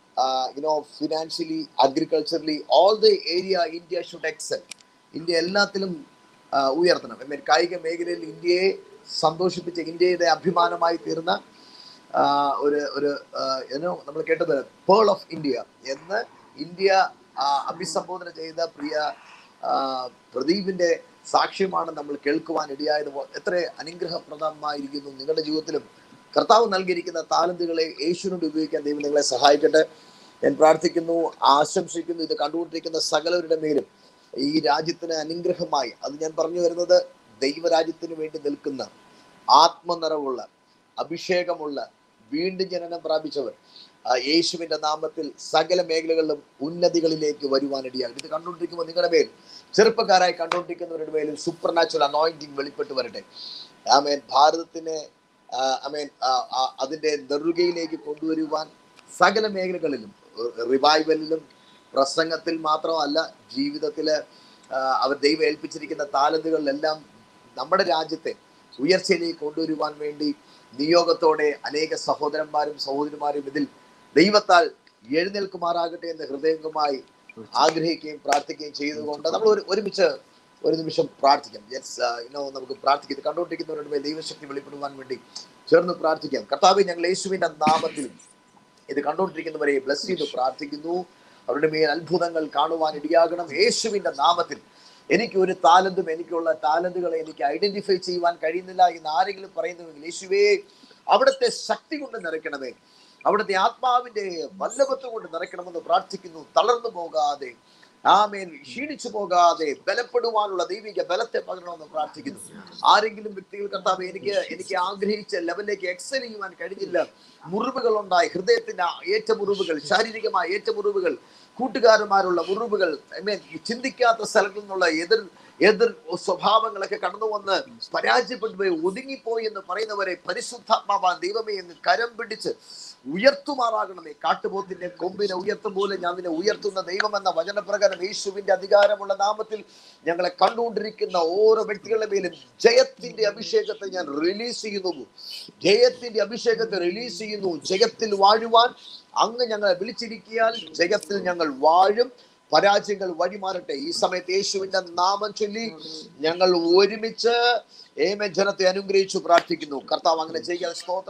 you know financially agriculturally all the area India should excel India എല്ലാത്തിലും ആ, ഉയർത്തണം ഐ മീൻ കായിക മേഖലയിൽ ഇന്ത്യയെ സന്തോഷിപ്പിച്ച ഇന്ത്യയുടെ അഭിമാനമായി തീർന്ന ആ, ഒരു ഒരു എന്നോ നമ്മൾ കേട്ടത് പേൾ ഓഫ് ഇന്ത്യ എന്ന് ഇന്ത്യ ആ, അഭിസംബോധന ചെയ്ത പ്രിയ ആ, പ്രദീപിന്റെ സാക്ഷ്യമാണ് നമ്മൾ കേൾക്കുവാൻ ഇടയായത് എത്ര അനുഗ്രഹപ്രദമായിരിക്കുന്നു നിങ്ങളുടെ ജീവിതത്തിലും കർത്താവ് നൽകിയിരിക്കുന്ന താലന്തുകളെ യേശുവിനോട് ഉപയോഗിക്കാൻ ദൈവം നിങ്ങളെ സഹായിക്കട്ടെ ഞാൻ പ്രാർത്ഥിക്കുന്നു ആശംസിക്കുന്നു ഇത് കണ്ടുകൊണ്ടിരിക്കുന്ന സകലവരുടെ മേലും ഈ രാജ്യത്തിന് അനുഗ്രഹമായി അത് ഞാൻ പറഞ്ഞു വരുന്നത് ദൈവരാജ്യത്തിന് വേണ്ടി നിൽക്കുന്ന ആത്മനിറവുള്ള അഭിഷേകമുള്ള വീണ്ടും ജനനം പ്രാപിച്ചവർ ആ യേശുവിന്റെ നാമത്തിൽ സകല മേഖലകളിലും ഉന്നതികളിലേക്ക് വരുവാനിടയാണ് ഇത് കണ്ടുകൊണ്ടിരിക്കുമ്പോൾ നിങ്ങളുടെ മേൽ ചെറുപ്പക്കാരായി കണ്ടുകൊണ്ടിരിക്കുന്നവരുടെ മേലും സൂപ്പർ നാച്ചുറൽ അനോയിന്റിങ് വെളിപ്പെട്ട് വരട്ടെ ആമേൻ ഭാരതത്തിനെ ആമേൻ അതിന്റെ നെറുകയിലേക്ക് കൊണ്ടുവരുവാൻ സകല മേഖലകളിലും റിവൈവലിലും പ്രസംഗത്തിൽ മാത്രമല്ല ജീവിതത്തില് ആ, അവർ ദൈവം ഏൽപ്പിച്ചിരിക്കുന്ന താലന്തുകളിലെല്ലാം നമ്മുടെ രാജ്യത്തെ ഉയർച്ചയിലേക്ക് കൊണ്ടുവരുവാൻ വേണ്ടി നിയോഗത്തോടെ അനേക സഹോദരന്മാരും സഹോദരിമാരും ഇതിൽ ദൈവത്താൽ എഴുന്നേൽക്കുമാറാകട്ടെ എന്ന് ഹൃദയംഗമായി ആഗ്രഹിക്കുകയും പ്രാർത്ഥിക്കുകയും ചെയ്തുകൊണ്ട് നമ്മൾ ഒരു ഒരുമിച്ച് ഒരു നിമിഷം പ്രാർത്ഥിക്കാം യെസ് ഇനോ നമുക്ക് പ്രാർത്ഥിക്കാം ഇത് കണ്ടുകൊണ്ടിരിക്കുന്നവരുടെ മേൽ ദൈവശക്തി വെളിപ്പെടുവാൻ വേണ്ടി ചേർന്ന് പ്രാർത്ഥിക്കാം കർത്താവ് ഞങ്ങൾ യേശുവിന്റെ നാമത്തിൽ ഇത് കണ്ടുകൊണ്ടിരിക്കുന്നവരെ ബ്ലസ് ചെയ്ത് പ്രാർത്ഥിക്കുന്നു അവരുടെ മേൽ അത്ഭുതങ്ങൾ കാണുവാൻ ഇടയാകണം യേശുവിന്റെ നാമത്തിൽ എനിക്ക് ഒരു താലന്തും എനിക്കുള്ള താലന്തുകളെ എനിക്ക് ഐഡന്റിഫൈ ചെയ്യുവാൻ കഴിയുന്നില്ല എന്ന് ആരെങ്കിലും പറയുന്നുവെങ്കിൽ യേശുവേ അവിടുത്തെ ശക്തി കൊണ്ട് നിറയ്ക്കണമേ അവിടുത്തെ ആത്മാവിന്റെ വല്ലഭത്വം കൊണ്ട് നിറയ്ക്കണമെന്ന് പ്രാർത്ഥിക്കുന്നു തളർന്നു പോകാതെ ആമേൻ ക്ഷീണിച്ചു പോകാതെ ബലപ്പെടുവാനുള്ള ദൈവിക ബലത്തെ പകരണമെന്ന് പ്രാർത്ഥിക്കുന്നു ആരെങ്കിലും വ്യക്തികൾ കർത്താവ് എനിക്ക് എനിക്ക് ആഗ്രഹിച്ച ലെവലിലേക്ക് എക്സൽ ചെയ്യുവാൻ കഴിഞ്ഞില്ല മുറിവുകൾ ഉണ്ടായി ഹൃദയത്തിന്റെ ഏറ്റമുറിവുകൾ ശാരീരികമായ ഏറ്റമുറിവുകൾ കൂട്ടുകാരന്മാരുള്ള മുറിവുകൾ I mean, ഈ ചിന്തിക്കാത്ത സ്ഥലങ്ങളിൽ നിന്നുള്ള എതിർ എതിർ സ്വഭാവങ്ങളൊക്കെ കടന്നു വന്ന് പരാജയപ്പെട്ടു പോയി ഒതുങ്ങിപ്പോയി എന്ന് പറയുന്നവരെ പരിശുദ്ധാത്മാവാൻ ദൈവമേ എന്ന് കരം പിടിച്ച് ഉയർത്തുമാറാകണമേ കാട്ടുപോത്തിന്റെ കൊമ്പിനെ ഉയർത്തും പോലെ ഞാൻ നിന്നെ ഉയർത്തുന്ന ദൈവം എന്ന വചനപ്രകാരം യേശുവിന്റെ അധികാരമുള്ള നാമത്തിൽ ഞങ്ങളെ കണ്ടുകൊണ്ടിരിക്കുന്ന ഓരോ വ്യക്തികളുടെ മേലും ജയത്തിന്റെ അഭിഷേകത്തെ ഞാൻ റിലീസ് ചെയ്യുന്നു ജയത്തിന്റെ അഭിഷേകത്തെ റിലീസ് ചെയ്യുന്നു ജയത്തിൽ വാഴുവാൻ അങ്ങ് ഞങ്ങളെ വിളിച്ചിരിക്കിയാൽ ജയത്തിൽ ഞങ്ങൾ വാഴും പരാജയങ്ങൾ വഴിമാറട്ടെ ഈ സമയത്ത് യേശുവിന്റെ നാമം ചൊല്ലി ഞങ്ങൾ ഒരുമിച്ച് ഏമ ജനത്തെ അനുഗ്രഹിച്ചു പ്രാർത്ഥിക്കുന്നു കർത്താവ് അങ്ങനെ ചെയ്യാൻ സ്തോത്രം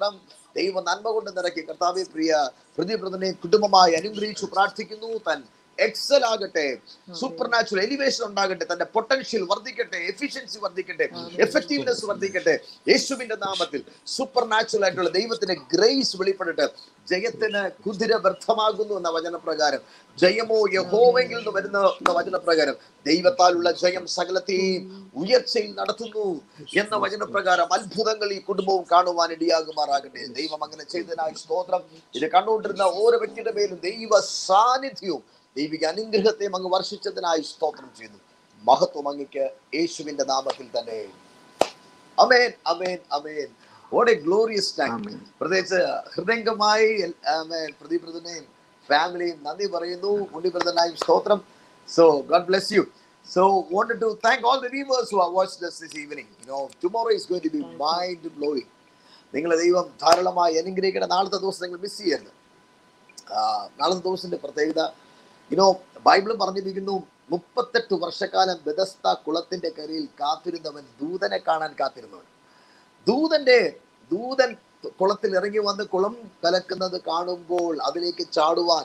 ദൈവ നന്മ കൊണ്ട് നിറയ്ക്കും കർത്താവെ പ്രിയ പ്രതിപ്രദനെ കുടുംബമായി അനുഗ്രഹിച്ചു പ്രാർത്ഥിക്കുന്നു തൻ എക്സൽ ആകട്ടെ സൂപ്പർ നാച്ചുറൽ എലിവേഷൻ ഉണ്ടാകട്ടെ തന്റെ പൊട്ടൻഷ്യൽ വർദ്ധിക്കട്ടെ എഫിഷ്യൻസി വർദ്ധിക്കട്ടെ എഫക്റ്റീവ്നെസ് വർദ്ധിക്കട്ടെ യേശുവിന്റെ നാമത്തിൽ സൂപ്പർ നാച്ചുറൽ ആയിട്ടുള്ള ദൈവത്തിന്റെ ഗ്രേസ് വെളിപ്പെടട്ടെ ജയത്തിന് കുതിര വ്യർത്ഥമാകുന്നു എന്ന വചനപ്രകാരം ജയമോ യഹോവെങ്കിൽ നിന്ന് വരുന്ന എന്ന വചനപ്രകാരം ദൈവത്താലുള്ള ജയം സകലത്തെയും ഉയർച്ചയിൽ നടത്തുന്നു എന്ന വചനപ്രകാരം അത്ഭുതങ്ങൾ ഈ കുടുംബവും കാണുവാൻ ഇടയാകുമാറാകട്ടെ ദൈവം അങ്ങനെ ചെയ്തതിനായി സ്തോത്രം ഇത് കണ്ടുകൊണ്ടിരുന്ന ഓരോ വ്യക്തിയുടെ മേലും ദൈവ സാന്നിധ്യവും ദൈവിക അനുഗ്രഹത്തെയും അങ്ങ് വർഷിച്ചതിനായി സ്തോത്രം ചെയ്യുന്നു മഹത്വം അങ്ങയ്ക്ക് യേശുവിന്റെ നാമത്തിൽ തന്നെ അമേൻ അമേൻ അമേൻ ഓടെ ഗ്ലോറിയസ് ടൈം ആമേൻ. പ്രത്യേകിച്ച് ഹൃദയംഗമായി പ്രതിപ്രദനെയും ഫാമിലിയും നന്ദി പറയുന്നു ഉണ്ണിപ്രദനായും സ്തോത്രം so God bless you so wanted to thank all the viewers who have watched us this evening you know tomorrow is going to be mind blowing നിങ്ങളെ ദൈവം ധാരാളമായി അനുഗ്രഹിക്കണ നാളത്തെ ദിവസം നിങ്ങൾ മിസ് ചെയ്യരുത് ആ, നാളത്തെ ദിവസത്തിന്റെ പ്രത്യേകത യുനോ ബൈബിൾ പറഞ്ഞിരിക്കുന്നു മുപ്പത്തെട്ട് വർഷക്കാലം ബെദസ്ത കുളത്തിന്റെ കരയിൽ കാത്തിരുന്നവൻ ദൂതനെ കാണാൻ കാത്തിരുന്നവൻ ദൂതന്റെ ദൂതൻ കുളത്തിൽ ഇറങ്ങി വന്ന് കുളം കലക്കുന്നത് കാണുമ്പോൾ അതിലേക്ക് ചാടുവാൻ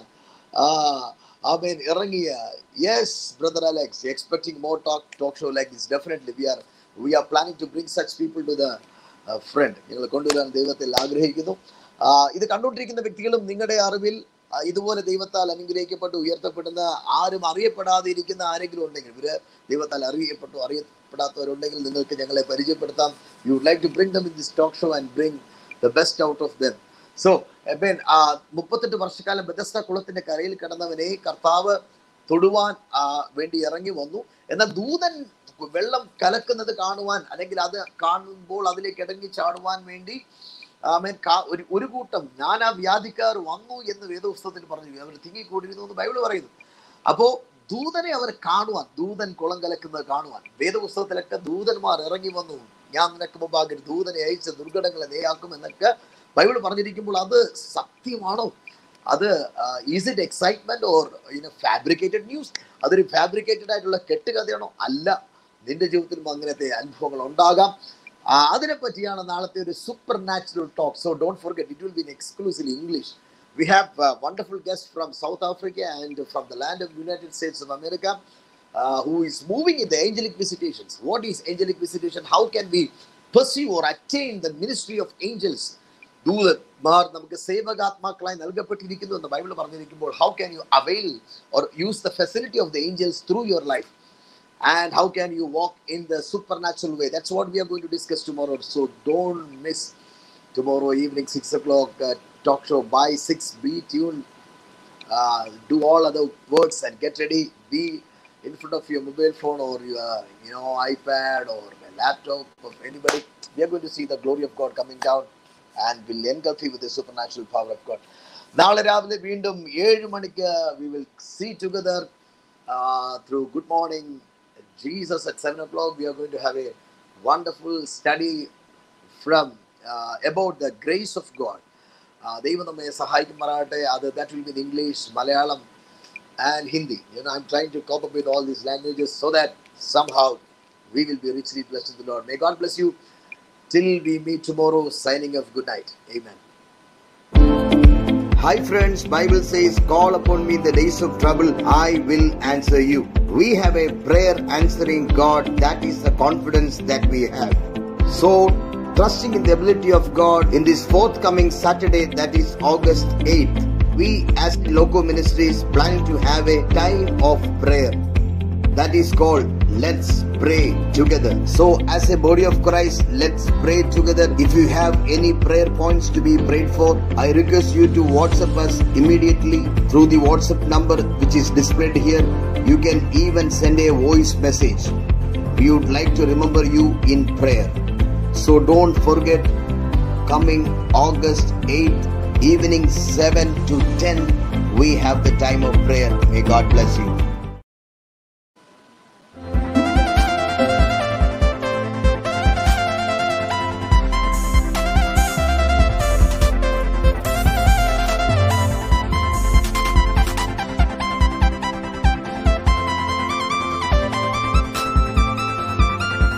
അവൻ ഇറങ്ങിയ yes brother Alex expecting more talk talk show like this definitely we are we are planning to bring such people to the front നിങ്ങൾ കൊണ്ടുവരാൻ ദൈവത്തിൽ ആഗ്രഹിക്കുന്നു ആ, ഇത് കണ്ടുകൊണ്ടിരിക്കുന്ന വ്യക്തികളും നിങ്ങളുടെ അറിവിൽ ആ, ഇതുപോലെ ദൈവത്താൽ അനുഗ്രഹിക്കപ്പെട്ട് ഉയർത്തപ്പെടുന്ന ആരും അറിയപ്പെടാതെ ഇരിക്കുന്ന ആരെങ്കിലും ഉണ്ടെങ്കിൽ ഇവര് ദൈവത്താൽ അറിയപ്പെട്ടു അറിയപ്പെടാത്തവരുണ്ടെങ്കിൽ നിങ്ങൾക്ക് ഞങ്ങളെ പരിചയപ്പെടുത്താം you would like to bring them in this talk show and bring the best out of them so Eben ആ മുപ്പത്തെട്ട് വർഷക്കാലം ബെദസ്ത കുളത്തിന്റെ കരയിൽ കിടന്നവനെ കർത്താവ് തൊടുവാൻ ആ, വേണ്ടി ഇറങ്ങി വന്നു എന്നാൽ ദൂതൻ വെള്ളം കലക്കുന്നത് കാണുവാൻ അല്ലെങ്കിൽ അത് കാണുമ്പോൾ അതിലേക്ക് ഇടങ്ങി ചാടുവാൻ വേണ്ടി ആമേൻ കാ- ഒരു ഒരു കൂട്ടം നാനാ വ്യാധിക്കാർ വന്നു എന്ന് വേദപുസ്തകത്തിൽ പറഞ്ഞു അവർ തിങ്ങിക്കൂടിയിരുന്നു എന്ന് ബൈബിൾ പറയുന്നു അപ്പോ ദൂതനെ അവർ കാണുവാൻ ദൂതൻ കുളം കലക്കുന്നത് കാണുവാൻ വേദപുസ്തകത്തിലൊക്കെ ദൂതന്മാർ ഇറങ്ങി വന്നു ഞാൻ നിനക്ക് മുമ്പാകെ ഒരു ദൂതനെ അയച്ച് ദുർഘടങ്ങളെ നേയാക്കും എന്നൊക്കെ ബൈബിൾ പറഞ്ഞിരിക്കുമ്പോൾ അത് സത്യമാണോ അത് is it excitement or in fabricated news അതൊരു ഫാബ്രിക്കേറ്റഡ് ആയിട്ടുള്ള കെട്ടുകഥയാണോ അല്ല നിന്റെ ജീവിതത്തിലും അങ്ങനത്തെ അനുഭവങ്ങൾ ഉണ്ടാകാം ആ, അതിനെ പറ്റിയാണ് നാളത്തെ ഒരു super natural talk so don't forget it will be exclusive English we have wonderful guest from South Africa and from the land of United States of America who is moving in the angelic visitations. What is angelic visitation? How can we pursue or attain the ministry of angels? ദൂതന്മാർ നമുക്ക് സേവകാത്മാക്കളായി നൽകപ്പെട്ടിരിക്കുന്നു എന്ന് Bible പറഞ്ഞിരിക്കുമ്പോൾ how can you avail or use the facility of the angels through your life and how can you walk in the supernatural way that's what we are going to discuss tomorrow so don't miss tomorrow evening 6 o'clock uh, talk show by 6 be tuned uh, do all other works and get ready be in front of your mobile phone or your you know ipad or a laptop of anybody we are going to see the glory of god coming down and will engulf you with the supernatural power of god നാളെ രാവിലെ വീണ്ടും ഏഴ് മണിക്ക് we will see together through good morning jesus at 7 o'clock we are going to have a wonderful study from uh, about the grace of god uh, ദൈവം നമ്മെ സഹായിക്കുമാറാകട്ടെ അത് that will be in English Malayalam and Hindi. You know, I'm trying to cope up with all these languages so that somehow we will be richly blessed in the Lord. May God bless you. Till we meet tomorrow, signing off. Good night. Amen. Hi friends, Bible says, call upon me in the days of trouble, I will answer you. We have a prayer answering God. That is the confidence that we have. So, trusting in the ability of God in this forthcoming Saturday, that is August 8th, we as Loco Ministries planning to have a time of prayer that is called let's pray together so as a body of christ let's pray together if you have any prayer points to be prayed for i request you to whatsapp us immediately through the whatsapp number which is displayed here you can even send a voice message we would like to remember you in prayer so don't forget coming august 8th evening 7 to 10 we have the time of prayer may god bless you